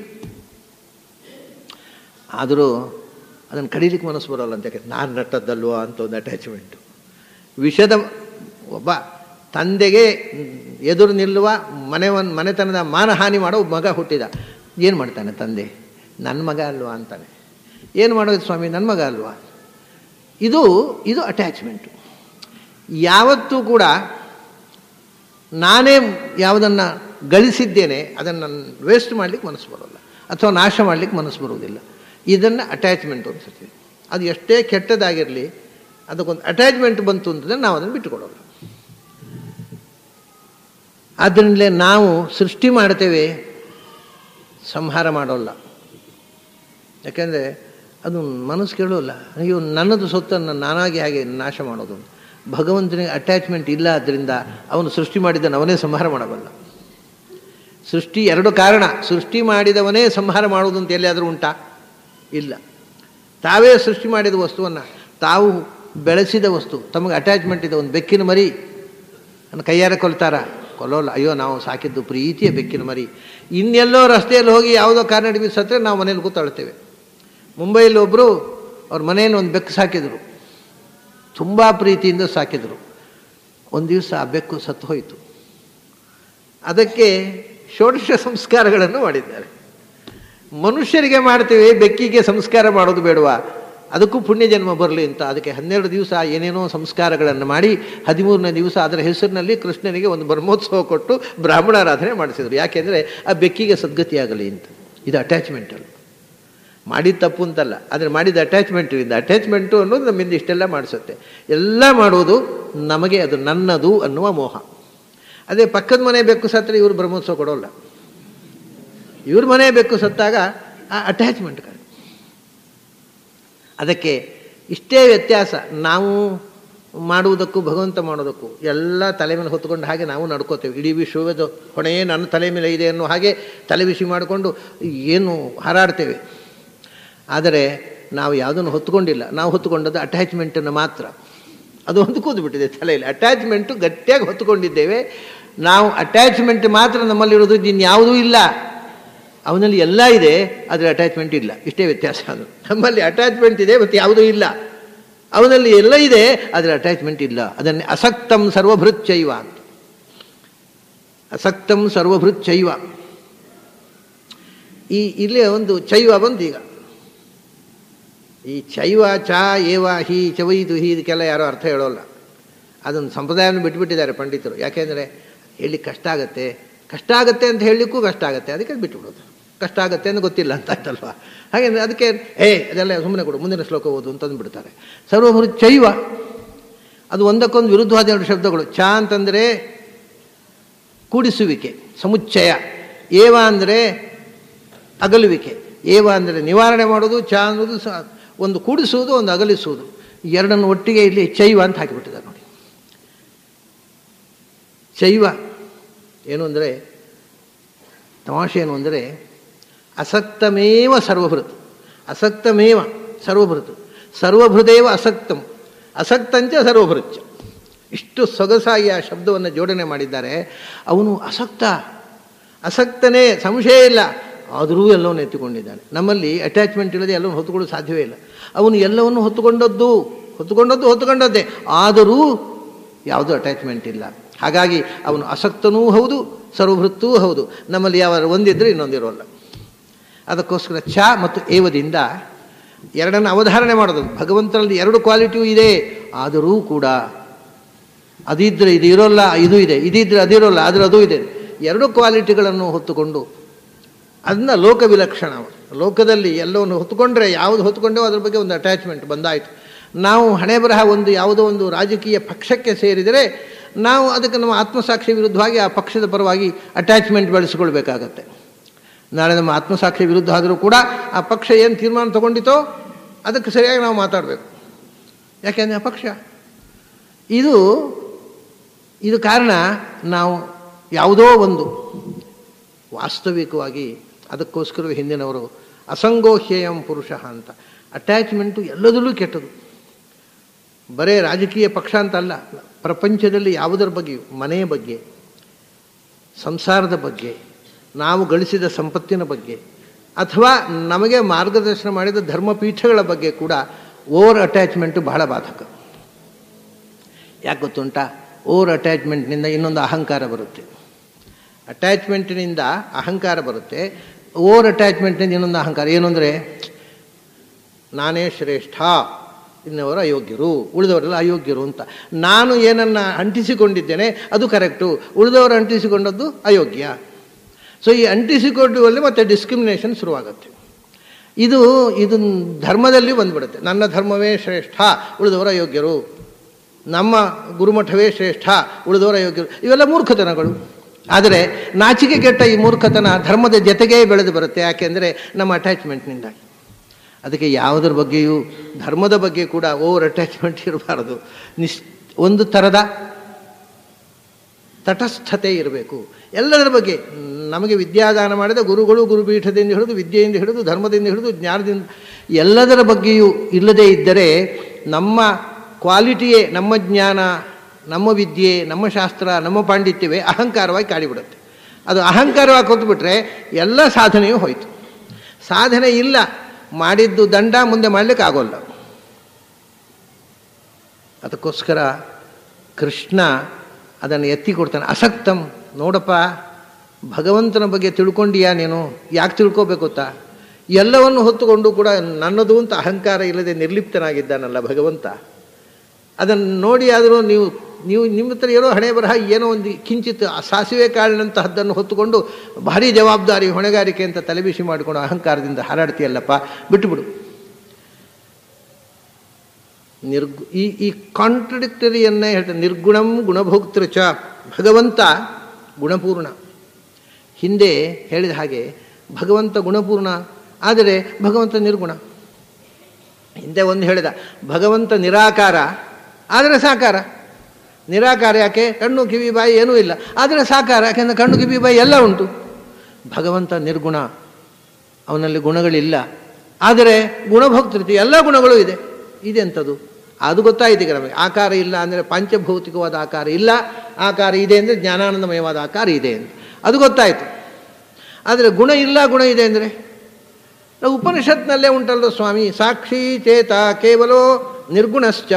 ಆದರೂ ಅದನ್ನು ಕಡೀಲಿಕ್ಕೆ ಮನಸ್ಸು ಬರೋಲ್ಲ ಅಂತ ಯಾಕೆ ನಾನು ನಟ್ಟದ್ದಲ್ವಾ ಅಂತ ಒಂದು ಅಟ್ಯಾಚ್ಮೆಂಟು ವಿಷದ ಒಬ್ಬ ತಂದೆಗೆ ಎದುರು ನಿಲ್ಲುವ ಮನೆವನ್ನು ಮನೆತನದ ಮಾನಹಾನಿ ಮಾಡೋ ಮಗ ಹುಟ್ಟಿದ ಏನು ಮಾಡ್ತಾನೆ ತಂದೆ ನನ್ನ ಮಗ ಅಲ್ವಾ ಅಂತಾನೆ ಏನು ಮಾಡೋದು ಸ್ವಾಮಿ ನನ್ನ ಮಗ ಅಲ್ವಾ ಇದು ಇದು ಅಟ್ಯಾಚ್ಮೆಂಟು ಯಾವತ್ತೂ ಕೂಡ ನಾನೇ ಯಾವುದನ್ನು ಗಳಿಸಿದ್ದೇನೆ ಅದನ್ನು ವೇಸ್ಟ್ ಮಾಡಲಿಕ್ಕೆ ಮನಸ್ಸು ಬರೋಲ್ಲ ಅಥವಾ ನಾಶ ಮಾಡಲಿಕ್ಕೆ ಮನಸ್ಸು ಬರುವುದಿಲ್ಲ ಇದನ್ನು ಅಟ್ಯಾಚ್ಮೆಂಟ್ ಅನಿಸುತ್ತೆ ಅದು ಎಷ್ಟೇ ಕೆಟ್ಟದಾಗಿರಲಿ ಅದಕ್ಕೊಂದು ಅಟ್ಯಾಚ್ಮೆಂಟ್ ಬಂತು ಅಂತಂದರೆ ನಾವು ಅದನ್ನು ಬಿಟ್ಟುಕೊಡೋಲ್ಲ ಆದ್ದರಿಂದಲೇ ನಾವು ಸೃಷ್ಟಿ ಮಾಡ್ತೇವೆ ಸಂಹಾರ ಮಾಡೋಲ್ಲ ಯಾಕೆಂದರೆ ಅದು ಮನಸ್ಸು ಕೇಳೋಲ್ಲ ಅಯ್ಯೋ ನನ್ನದು ಸೊತ್ತನ್ನು ನಾನಾಗಿ ಹಾಗೆ ನಾಶ ಮಾಡೋದು ಭಗವಂತನಿಗೆ ಅಟ್ಯಾಚ್ಮೆಂಟ್ ಇಲ್ಲ ಆದ್ದರಿಂದ ಅವನು ಸೃಷ್ಟಿ ಮಾಡಿದ್ದನ್ನು ಅವನೇ ಸಂಹಾರ ಮಾಡಬಲ್ಲ ಸೃಷ್ಟಿ ಎರಡು ಕಾರಣ ಸೃಷ್ಟಿ ಮಾಡಿದವನೇ ಸಂಹಾರ ಮಾಡುವುದು ಅಂತ ಎಲ್ಲಿಯಾದರೂ ಉಂಟಾ ಇಲ್ಲ ತಾವೇ ಸೃಷ್ಟಿ ಮಾಡಿದ ವಸ್ತುವನ್ನು ತಾವು ಬೆಳೆಸಿದ ವಸ್ತು ತಮಗೆ ಅಟ್ಯಾಚ್ಮೆಂಟ್ ಇದೆ ಒಂದು ಬೆಕ್ಕಿನ ಮರಿ ನನ್ನ ಕೈಯಾರೆ ಕೊಲ್ತಾರ ಕೊಲ್ಲೋಲ್ಲ ಅಯ್ಯೋ ನಾವು ಸಾಕಿದ್ದು ಪ್ರೀತಿಯ ಬೆಕ್ಕಿನ ಮರಿ ಇನ್ನೆಲ್ಲೋ ರಸ್ತೆಯಲ್ಲಿ ಹೋಗಿ ಯಾವುದೋ ಕಾರ್ನಾಡಿ ಬೀಸ್ ಸತ್ತರೆ ನಾವು ಮನೇಲಿ ಕೂತಾಳ್ತೇವೆ ಮುಂಬೈಯಲ್ಲಿ ಒಬ್ಬರು ಅವ್ರ ಮನೆಯಲ್ಲಿ ಒಂದು ಬೆಕ್ಕು ಸಾಕಿದರು ತುಂಬ ಪ್ರೀತಿಯಿಂದ ಸಾಕಿದರು ಒಂದು ದಿವಸ ಆ ಬೆಕ್ಕು ಸತ್ತು ಹೋಯಿತು ಅದಕ್ಕೆ ಷೋಡಶ ಸಂಸ್ಕಾರಗಳನ್ನು ಮಾಡಿದ್ದಾರೆ ಮನುಷ್ಯರಿಗೆ ಮಾಡ್ತೀವಿ ಬೆಕ್ಕಿಗೆ ಸಂಸ್ಕಾರ ಮಾಡೋದು ಬೇಡವಾ ಅದಕ್ಕೂ ಪುಣ್ಯ ಜನ್ಮ ಬರಲಿ ಅಂತ ಅದಕ್ಕೆ ಹನ್ನೆರಡು ದಿವಸ ಏನೇನೋ ಸಂಸ್ಕಾರಗಳನ್ನು ಮಾಡಿ ಹದಿಮೂರನೇ ದಿವಸ ಅದರ ಹೆಸರಿನಲ್ಲಿ ಕೃಷ್ಣನಿಗೆ ಒಂದು ಬ್ರಹ್ಮೋತ್ಸವ ಕೊಟ್ಟು ಬ್ರಾಹ್ಮಣಾರಾಧನೆ ಮಾಡಿಸಿದರು ಯಾಕೆಂದರೆ ಆ ಬೆಕ್ಕಿಗೆ ಸದ್ಗತಿಯಾಗಲಿ ಅಂತ ಇದು ಅಟ್ಯಾಚ್ಮೆಂಟ್ ಅಲ್ಲ ಮಾಡಿದ ತಪ್ಪು ಅಂತಲ್ಲ ಆದರೆ ಮಾಡಿದ ಅಟ್ಯಾಚ್ಮೆಂಟಿಂದ ಅಟ್ಯಾಚ್ಮೆಂಟು ಅನ್ನೋದು ನಮ್ಮಿಂದ ಇಷ್ಟೆಲ್ಲ ಮಾಡಿಸುತ್ತೆ ಎಲ್ಲ ಮಾಡೋದು ನಮಗೆ ಅದು ನನ್ನದು ಅನ್ನುವ ಮೋಹ ಅದೇ ಪಕ್ಕದ ಮನೆ ಬೆಕ್ಕು ಸತ್ತರೆ ಇವರು ಬ್ರಹ್ಮೋತ್ಸವ ಕೊಡೋಲ್ಲ ಇವ್ರ ಮನೆ ಬೆಕ್ಕು ಸತ್ತಾಗ ಆ ಅಟ್ಯಾಚ್ಮೆಂಟ್ ಕಾರಣ ಅದಕ್ಕೆ ಇಷ್ಟೇ ವ್ಯತ್ಯಾಸ ನಾವು ಮಾಡುವುದಕ್ಕೂ ಭಗವಂತ ಮಾಡೋದಕ್ಕೂ ಎಲ್ಲ ತಲೆ ಮೇಲೆ ಹೊತ್ಕೊಂಡು ಹಾಗೆ ನಾವು ನಡ್ಕೋತೇವೆ ಇಡೀ ವಿಶ್ವದ ಹೊಣೆಯೇ ನನ್ನ ತಲೆ ಮೇಲೆ ಇದೆ ಅನ್ನೋ ಹಾಗೆ ತಲೆ ಬಿಸಿ ಮಾಡಿಕೊಂಡು ಏನು ಹಾರಾಡ್ತೇವೆ ಆದರೆ ನಾವು ಯಾವುದನ್ನು ಹೊತ್ಕೊಂಡಿಲ್ಲ ನಾವು ಹೊತ್ತುಕೊಂಡದ್ದು ಅಟ್ಯಾಚ್ಮೆಂಟನ್ನು ಮಾತ್ರ ಅದು ಹೊಂದ್ಕೊಂಡು ಬಿಟ್ಟಿದೆ ತಲೆಯಲ್ಲಿ ಅಟ್ಯಾಚ್ಮೆಂಟು ಗಟ್ಟಿಯಾಗಿ ಹೊತ್ತುಕೊಂಡಿದ್ದೇವೆ ನಾವು ಅಟ್ಯಾಚ್ಮೆಂಟ್ ಮಾತ್ರ ನಮ್ಮಲ್ಲಿರೋದು ಇನ್ಯಾವುದೂ ಇಲ್ಲ ಅವನಲ್ಲಿ ಎಲ್ಲ ಇದೆ ಆದರೆ ಅಟ್ಯಾಚ್ಮೆಂಟ್ ಇಲ್ಲ ಇಷ್ಟೇ ವ್ಯತ್ಯಾಸ ಅದು ನಮ್ಮಲ್ಲಿ ಅಟ್ಯಾಚ್ಮೆಂಟ್ ಇದೆ ಮತ್ತು ಯಾವುದೂ ಇಲ್ಲ ಅವನಲ್ಲಿ ಎಲ್ಲ ಇದೆ ಆದರೆ ಅಟ್ಯಾಚ್ಮೆಂಟ್ ಇಲ್ಲ ಅದನ್ನೇ ಅಸಕ್ತಂ ಸರ್ವಭೃತ್ ಚೈವ ಅಂತ ಅಸಕ್ತಂ ಸರ್ವಭೃತ್ ಚೈವ ಈ ಇಲ್ಲೇ ಒಂದು ಚೈವ ಬಂತು ಈಗ ಈ ಚೈವ ಚ ಏವ ಹಿ ಚವೈದು ಹಿ ಇದಕ್ಕೆಲ್ಲ ಯಾರೋ ಅರ್ಥ ಹೇಳೋಲ್ಲ ಅದನ್ನು ಸಂಪ್ರದಾಯವನ್ನು ಬಿಟ್ಬಿಟ್ಟಿದ್ದಾರೆ ಪಂಡಿತರು ಯಾಕೆಂದರೆ ಹೇಳಲಿಕ್ಕೆ ಕಷ್ಟ ಆಗುತ್ತೆ ಕಷ್ಟ ಆಗುತ್ತೆ ಅಂತ ಹೇಳಲಿಕ್ಕೂ ಕಷ್ಟ ಆಗುತ್ತೆ ಅದಕ್ಕೆ ಬಿಟ್ಬಿಡೋದು ಕಷ್ಟ ಆಗುತ್ತೆ ಅಂತ ಗೊತ್ತಿಲ್ಲ ಅಂತ ಆಯ್ತಲ್ವ ಹಾಗೆ ಅದಕ್ಕೆ ಏ ಅದೆಲ್ಲ ಸುಮ್ಮನೆ ಕೊಡು ಮುಂದಿನ ಶ್ಲೋಕ ಓದು ಅಂತಂದು ಬಿಡ್ತಾರೆ ಸರ್ವಭೃ ಚೈವ ಅದು ಒಂದಕ್ಕೊಂದು ವಿರುದ್ಧವಾದ ಎರಡು ಶಬ್ದಗಳು ಚ ಅಂತಂದರೆ ಕೂಡಿಸುವಿಕೆ ಸಮುಚ್ಚಯ ಏವ ಅಂದರೆ ಅಗಲುವಿಕೆ ಏವ ಅಂದರೆ ನಿವಾರಣೆ ಮಾಡೋದು ಚ ಅನ್ನೋದು ಸ ಒಂದು ಕೂಡಿಸುವುದು ಒಂದು ಅಗಲಿಸುವುದು ಎರಡನ್ನು ಒಟ್ಟಿಗೆ ಇಲ್ಲಿ ಚೈವ ಅಂತ ಹಾಕಿಬಿಟ್ಟಿದ್ದಾರೆ ನೋಡಿ ಚೈವ ಏನು ಅಂದರೆ ತಮಾಷೆ ಏನು ಅಂದರೆ ಅಸಕ್ತಮೇವ ಸರ್ವಭೃತ್ ಅಸಕ್ತಮೇವ ಸರ್ವಭೃತ್ ಸರ್ವಭೃದೇವ ಅಸಕ್ತಂ ಅಸಕ್ತಂಚ ಸರ್ವಭೃತ್ಯ ಇಷ್ಟು ಸೊಗಸಾಗಿ ಆ ಶಬ್ದವನ್ನು ಜೋಡಣೆ ಮಾಡಿದ್ದಾರೆ ಅವನು ಅಸಕ್ತ ಅಸಕ್ತನೇ ಸಂಶಯ ಇಲ್ಲ ಆದರೂ ಎಲ್ಲವನ್ನು ಎತ್ತಿಕೊಂಡಿದ್ದಾನೆ ನಮ್ಮಲ್ಲಿ ಅಟ್ಯಾಚ್ಮೆಂಟ್ ಇಲ್ಲದೆ ಎಲ್ಲವನ್ನು ಹೊತ್ತುಕೊಳ್ಳಲು ಸಾಧ್ಯವೇ ಇಲ್ಲ ಅವನು ಎಲ್ಲವನ್ನು ಹೊತ್ತುಕೊಂಡದ್ದು ಹೊತ್ತುಕೊಂಡದ್ದು ಹೊತ್ತುಕೊಂಡದ್ದೇ ಆದರೂ ಯಾವುದೂ ಅಟ್ಯಾಚ್ಮೆಂಟ್ ಇಲ್ಲ ಹಾಗಾಗಿ ಅವನು ಅಸಕ್ತನೂ ಹೌದು ಸರ್ವಭೃತ್ತೂ ಹೌದು ನಮ್ಮಲ್ಲಿ ಯಾವ ಒಂದಿದ್ದರೆ ಇನ್ನೊಂದಿರೋಲ್ಲ ಅದಕ್ಕೋಸ್ಕರ ಚ ಮತ್ತು ಏವದಿಂದ ಎರಡನ್ನು ಅವಧಾರಣೆ ಮಾಡೋದು ಭಗವಂತನಲ್ಲಿ ಎರಡು ಕ್ವಾಲಿಟಿಯೂ ಇದೆ ಆದರೂ ಕೂಡ ಅದಿದ್ದರೆ ಇದು ಇರೋಲ್ಲ ಇದು ಇದೆ ಇದಿದ್ರೆ ಅದಿರೋಲ್ಲ ಆದರೆ ಅದು ಇದೆ ಎರಡು ಕ್ವಾಲಿಟಿಗಳನ್ನು ಹೊತ್ತುಕೊಂಡು ಅದನ್ನ ಲೋಕ ವಿಲಕ್ಷಣ ಲೋಕದಲ್ಲಿ ಎಲ್ಲವನ್ನು ಹೊತ್ತುಕೊಂಡ್ರೆ ಯಾವುದು ಹೊತ್ತುಕೊಂಡೋ ಅದ್ರ ಬಗ್ಗೆ ಒಂದು ಅಟ್ಯಾಚ್ಮೆಂಟ್ ಬಂದಾಯಿತು ನಾವು ಹಣೆ ಬರಹ ಒಂದು ಯಾವುದೋ ಒಂದು ರಾಜಕೀಯ ಪಕ್ಷಕ್ಕೆ ಸೇರಿದರೆ ನಾವು ಅದಕ್ಕೆ ನಮ್ಮ ಆತ್ಮಸಾಕ್ಷಿ ವಿರುದ್ಧವಾಗಿ ಆ ಪಕ್ಷದ ಪರವಾಗಿ ಅಟ್ಯಾಚ್ಮೆಂಟ್ ಬೆಳೆಸ್ಕೊಳ್ಬೇಕಾಗತ್ತೆ ನಾಳೆ ನಮ್ಮ ಆತ್ಮಸಾಕ್ಷಿ ವಿರುದ್ಧ ಆದರೂ ಕೂಡ ಆ ಪಕ್ಷ ಏನು ತೀರ್ಮಾನ ತಗೊಂಡಿತೋ ಅದಕ್ಕೆ ಸರಿಯಾಗಿ ನಾವು ಮಾತಾಡಬೇಕು ಯಾಕೆಂದರೆ ಆ ಪಕ್ಷ ಇದು ಇದು ಕಾರಣ ನಾವು ಯಾವುದೋ ಒಂದು ವಾಸ್ತವಿಕವಾಗಿ ಅದಕ್ಕೋಸ್ಕರ ಹಿಂದಿನವರು ಅಸಂಗೋಹ್ಯಯಂ ಪುರುಷ ಅಂತ ಅಟ್ಯಾಚ್ಮೆಂಟು ಎಲ್ಲದರಲ್ಲೂ ಕೆಟ್ಟದು ಬರೇ ರಾಜಕೀಯ ಪಕ್ಷ ಅಂತ ಅಲ್ಲ ಪ್ರಪಂಚದಲ್ಲಿ ಯಾವುದರ ಬಗ್ಗೆಯೂ ಮನೆಯ ಬಗ್ಗೆ ಸಂಸಾರದ ಬಗ್ಗೆ ನಾವು ಗಳಿಸಿದ ಸಂಪತ್ತಿನ ಬಗ್ಗೆ ಅಥವಾ ನಮಗೆ ಮಾರ್ಗದರ್ಶನ ಮಾಡಿದ ಧರ್ಮಪೀಠಗಳ ಬಗ್ಗೆ ಕೂಡ ಓವರ್ ಅಟ್ಯಾಚ್ಮೆಂಟು ಬಹಳ ಬಾಧಕ ಯಾಕೆ ಗೊತ್ತುಂಟಾ ಓವರ್ ಅಟ್ಯಾಚ್ಮೆಂಟ್ನಿಂದ ಇನ್ನೊಂದು ಅಹಂಕಾರ ಬರುತ್ತೆ ಅಟ್ಯಾಚ್ಮೆಂಟಿನಿಂದ ಅಹಂಕಾರ ಬರುತ್ತೆ ಓವರ್ ಅಟ್ಯಾಚ್ಮೆಂಟ್ನಿಂದ ಇನ್ನೊಂದು ಅಹಂಕಾರ ಏನು ಅಂದರೆ ನಾನೇ ಶ್ರೇಷ್ಠ ಇನ್ನವರು ಅಯೋಗ್ಯರು ಉಳಿದವರೆಲ್ಲ ಅಯೋಗ್ಯರು ಅಂತ ನಾನು ಏನನ್ನು ಅಂಟಿಸಿಕೊಂಡಿದ್ದೇನೆ ಅದು ಕರೆಕ್ಟು ಉಳಿದವರು ಅಂಟಿಸಿಕೊಂಡದ್ದು ಅಯೋಗ್ಯ ಸೊ ಈ ಅಂಟಿಸಿಕೊಳ್ಳುವಲ್ಲಿ ಮತ್ತೆ ಡಿಸ್ಕ್ರಿಮಿನೇಷನ್ ಶುರುವಾಗುತ್ತೆ ಇದು ಇದು ಧರ್ಮದಲ್ಲಿ ಬಂದ್ಬಿಡುತ್ತೆ ನನ್ನ ಧರ್ಮವೇ ಶ್ರೇಷ್ಠ ಉಳಿದವರು ಅಯೋಗ್ಯರು ನಮ್ಮ ಗುರುಮಠವೇ ಶ್ರೇಷ್ಠ ಉಳಿದವರು ಅಯೋಗ್ಯರು ಇವೆಲ್ಲ ಮೂರ್ಖತನಗಳು ಆದರೆ ನಾಚಿಕೆ ಕೆಟ್ಟ ಈ ಮೂರ್ಖತನ ಧರ್ಮದ ಜೊತೆಗೇ ಬೆಳೆದು ಬರುತ್ತೆ ಯಾಕೆಂದರೆ ನಮ್ಮ ಅಟ್ಯಾಚ್ಮೆಂಟ್ನಿಂದಾಗಿ ಅದಕ್ಕೆ ಯಾವುದರ ಬಗ್ಗೆಯೂ ಧರ್ಮದ ಬಗ್ಗೆ ಕೂಡ ಓವರ್ ಅಟ್ಯಾಚ್ಮೆಂಟ್ ಇರಬಾರದು ನಿಶ್ ಒಂದು ಥರದ ತಟಸ್ಥತೆ ಇರಬೇಕು ಎಲ್ಲದರ ಬಗ್ಗೆ ನಮಗೆ ವಿದ್ಯಾದಾನ ಮಾಡಿದ ಗುರುಗಳು ಗುರುಪೀಠದಿಂದ ಹಿಡಿದು ವಿದ್ಯೆಯಿಂದ ಹಿಡಿದು ಧರ್ಮದಿಂದ ಹಿಡಿದು ಜ್ಞಾನದಿಂದ ಎಲ್ಲದರ ಬಗ್ಗೆಯೂ ಇಲ್ಲದೇ ಇದ್ದರೆ ನಮ್ಮ ಕ್ವಾಲಿಟಿಯೇ ನಮ್ಮ ಜ್ಞಾನ ನಮ್ಮ ವಿದ್ಯೆ ನಮ್ಮ ಶಾಸ್ತ್ರ ನಮ್ಮ ಪಾಂಡಿತ್ಯವೇ ಅಹಂಕಾರವಾಗಿ ಕಾಡಿಬಿಡುತ್ತೆ ಅದು ಅಹಂಕಾರವಾಗಿ ಕೂತ್ಬಿಟ್ರೆ ಎಲ್ಲ ಸಾಧನೆಯೂ ಹೋಯಿತು ಸಾಧನೆ ಇಲ್ಲ ಮಾಡಿದ್ದು ದಂಡ ಮುಂದೆ ಮಾಡಲಿಕ್ಕೆ ಆಗೋಲ್ಲ ಅದಕ್ಕೋಸ್ಕರ ಕೃಷ್ಣ ಅದನ್ನು ಎತ್ತಿ ಕೊಡ್ತಾನೆ ಅಸಕ್ತಂ ನೋಡಪ್ಪ ಭಗವಂತನ ಬಗ್ಗೆ ತಿಳ್ಕೊಂಡಿಯಾ ನೀನು ಯಾಕೆ ತಿಳ್ಕೋಬೇಕು ಗೊತ್ತಾ ಎಲ್ಲವನ್ನು ಹೊತ್ತುಕೊಂಡು ಕೂಡ ನನ್ನದು ಅಂತ ಅಹಂಕಾರ ಇಲ್ಲದೆ ನಿರ್ಲಿಪ್ತನಾಗಿದ್ದಾನಲ್ಲ ಭಗವಂತ ಅದನ್ನು ನೋಡಿ ಆದರೂ ನೀವು ನೀವು ನಿಮ್ಮ ಹತ್ರ ಏನೋ ಹಣೆ ಬರಹ ಏನೋ ಒಂದು ಕಿಂಚಿತ್ ಸಾಸಿವೆ ಕಾಳಿನಂತಹದ್ದನ್ನು ಹೊತ್ತುಕೊಂಡು ಭಾರಿ ಜವಾಬ್ದಾರಿ ಹೊಣೆಗಾರಿಕೆ ಅಂತ ತಲೆಬಿಸಿ ಮಾಡಿಕೊಂಡು ಅಹಂಕಾರದಿಂದ ಹಾರಾಡ್ತೀಯಲ್ಲಪ್ಪ ಬಿಟ್ಟುಬಿಡು ನಿರ್ಗು ಈ ಈ ಕಾಂಟ್ರಡಿಕ್ಟರಿಯನ್ನೇ ಹೇಳ್ತಾರೆ ನಿರ್ಗುಣಂ ಗುಣಭೋಕ್ತೃ ಚ ಭಗವಂತ ಗುಣಪೂರ್ಣ ಹಿಂದೆ ಹೇಳಿದ ಹಾಗೆ ಭಗವಂತ ಗುಣಪೂರ್ಣ ಆದರೆ ಭಗವಂತ ನಿರ್ಗುಣ ಹಿಂದೆ ಒಂದು ಹೇಳಿದ ಭಗವಂತ ನಿರಾಕಾರ ಆದರೆ ಸಾಕಾರ ನಿರಾಕಾರ ಯಾಕೆ ಕಣ್ಣು ಕಿವಿ ಬಾಯಿ ಏನೂ ಇಲ್ಲ ಆದರೆ ಸಾಕಾರ ಯಾಕೆಂದರೆ ಕಣ್ಣು ಕಿವಿ ಬಾಯಿ ಎಲ್ಲ ಉಂಟು ಭಗವಂತ ನಿರ್ಗುಣ ಅವನಲ್ಲಿ ಗುಣಗಳಿಲ್ಲ ಆದರೆ ಗುಣಭೋಕ್ತೃತಿ ಎಲ್ಲ ಗುಣಗಳು ಇದೆ ಇದೆ ಅಂಥದ್ದು ಅದು ಗೊತ್ತಾಯ್ತು ಈಗ ನಮಗೆ ಆಕಾರ ಇಲ್ಲ ಅಂದರೆ ಪಂಚಭೌತಿಕವಾದ ಆಕಾರ ಇಲ್ಲ ಆಕಾರ ಇದೆ ಅಂದರೆ ಜ್ಞಾನಾನಂದಮಯವಾದ ಆಕಾರ ಇದೆ ಅಂತ ಅದು ಗೊತ್ತಾಯಿತು ಆದರೆ ಗುಣ ಇಲ್ಲ ಗುಣ ಇದೆ ಅಂದರೆ ನಾವು ಉಪನಿಷತ್ನಲ್ಲೇ ಉಂಟಲ್ಲ ಸ್ವಾಮಿ ಸಾಕ್ಷಿ ಚೇತ ಕೇವಲೋ ನಿರ್ಗುಣಶ್ಚ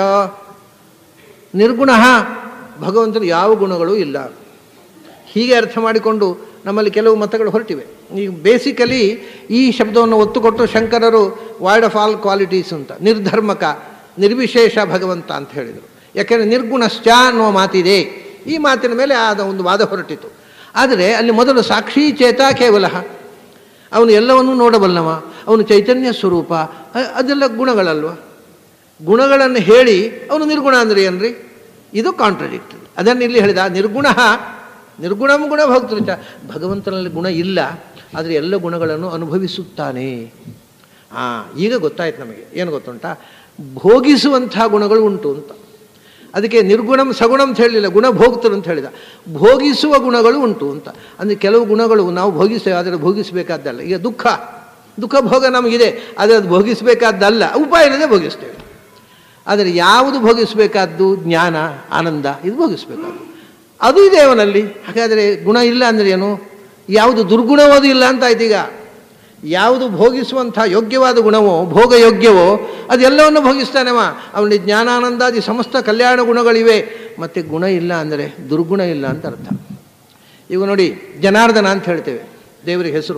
ನಿರ್ಗುಣ ಭಗವಂತನ ಯಾವ ಗುಣಗಳೂ ಇಲ್ಲ ಹೀಗೆ ಅರ್ಥ ಮಾಡಿಕೊಂಡು ನಮ್ಮಲ್ಲಿ ಕೆಲವು ಮತಗಳು ಹೊರಟಿವೆ ಈಗ ಬೇಸಿಕಲಿ ಈ ಶಬ್ದವನ್ನು ಒತ್ತು ಕೊಟ್ಟು ಶಂಕರರು ವಾಯ್ಡ್ ಆಫ್ ಆಲ್ ಕ್ವಾಲಿಟೀಸ್ ಅಂತ ನಿರ್ಧರ್ಮಕ ನಿರ್ವಿಶೇಷ ಭಗವಂತ ಅಂತ ಹೇಳಿದರು ಯಾಕೆಂದರೆ ನಿರ್ಗುಣಶ್ಚ ಅನ್ನುವ ಮಾತಿದೆ ಈ ಮಾತಿನ ಮೇಲೆ ಆದ ಒಂದು ವಾದ ಹೊರಟಿತು ಆದರೆ ಅಲ್ಲಿ ಮೊದಲು ಸಾಕ್ಷಿ ಚೇತ ಕೇವಲ ಅವನು ಎಲ್ಲವನ್ನೂ ನೋಡಬಲ್ಲವ ಅವನು ಚೈತನ್ಯ ಸ್ವರೂಪ ಅ- ಅದೆಲ್ಲ ಗುಣಗಳಲ್ವ ಗುಣಗಳನ್ನು ಹೇಳಿ ಅವನು ನಿರ್ಗುಣ ಅಂದರೆ ಏನ್ರಿ ಇದು ಕಾಂಟ್ರಡಿಕ್ಟ್ ಅದನ್ನು ಇಲ್ಲಿ ಹೇಳಿದ ನಿರ್ಗುಣ ನಿರ್ಗುಣಂ ಗುಣ ಭಕ್ತೃಚ ಭಗವಂತನಲ್ಲಿ ಗುಣ ಇಲ್ಲ ಆದರೆ ಎಲ್ಲ ಗುಣಗಳನ್ನು ಅನುಭವಿಸುತ್ತಾನೆ ಹಾಂ ಈಗ ಗೊತ್ತಾಯ್ತು ನಮಗೆ ಏನು ಗೊತ್ತುಂಟ ಭೋಗಿಸುವಂಥ ಗುಣಗಳು ಉಂಟು ಅಂತ ಅದಕ್ಕೆ ನಿರ್ಗುಣಂ ಸಗುಣಂ ಅಂತ ಹೇಳಲಿಲ್ಲ ಗುಣ ಭೋಗ್ತರು ಅಂತ ಹೇಳಿದ ಭೋಗಿಸುವ ಗುಣಗಳು ಉಂಟು ಅಂತ ಅಂದರೆ ಕೆಲವು ಗುಣಗಳು ನಾವು ಭೋಗಿಸ್ತೇವೆ ಆದರೆ ಭೋಗಿಸಬೇಕಾದ್ದಲ್ಲ ಈಗ ದುಃಖ ದುಃಖ ಭೋಗ ನಮಗಿದೆ ಆದರೆ ಅದು ಭೋಗಿಸಬೇಕಾದ್ದಲ್ಲ ಉಪಾಯ ಇಲ್ಲದೆ ಭೋಗಿಸ್ತೇವೆ ಆದರೆ ಯಾವುದು ಭೋಗಿಸಬೇಕಾದ್ದು ಜ್ಞಾನ ಆನಂದ ಇದು ಭೋಗಿಸಬೇಕಾದ್ದು ಅದು ಇದೆ ಅವನಲ್ಲಿ ಹಾಗಾದರೆ ಗುಣ ಇಲ್ಲ ಅಂದರೆ ಏನು ಯಾವುದು ದುರ್ಗುಣವಾದು ಇಲ್ಲ ಅಂತ ಆಯ್ತು ಈಗ ಯಾವುದು ಭೋಗಿಸುವಂಥ ಯೋಗ್ಯವಾದ ಗುಣವೋ ಭೋಗ ಯೋಗ್ಯವೋ ಅದೆಲ್ಲವನ್ನು ಭೋಗಿಸ್ತಾನೆವ ಅವನಲ್ಲಿ ಜ್ಞಾನಾನಂದಾದಿ ಸಮಸ್ತ ಕಲ್ಯಾಣ ಗುಣಗಳಿವೆ ಮತ್ತು ಗುಣ ಇಲ್ಲ ಅಂದರೆ ದುರ್ಗುಣ ಇಲ್ಲ ಅಂತ ಅರ್ಥ ಈಗ ನೋಡಿ ಜನಾರ್ದನ ಅಂತ ಹೇಳ್ತೇವೆ ದೇವರಿಗೆ ಹೆಸರು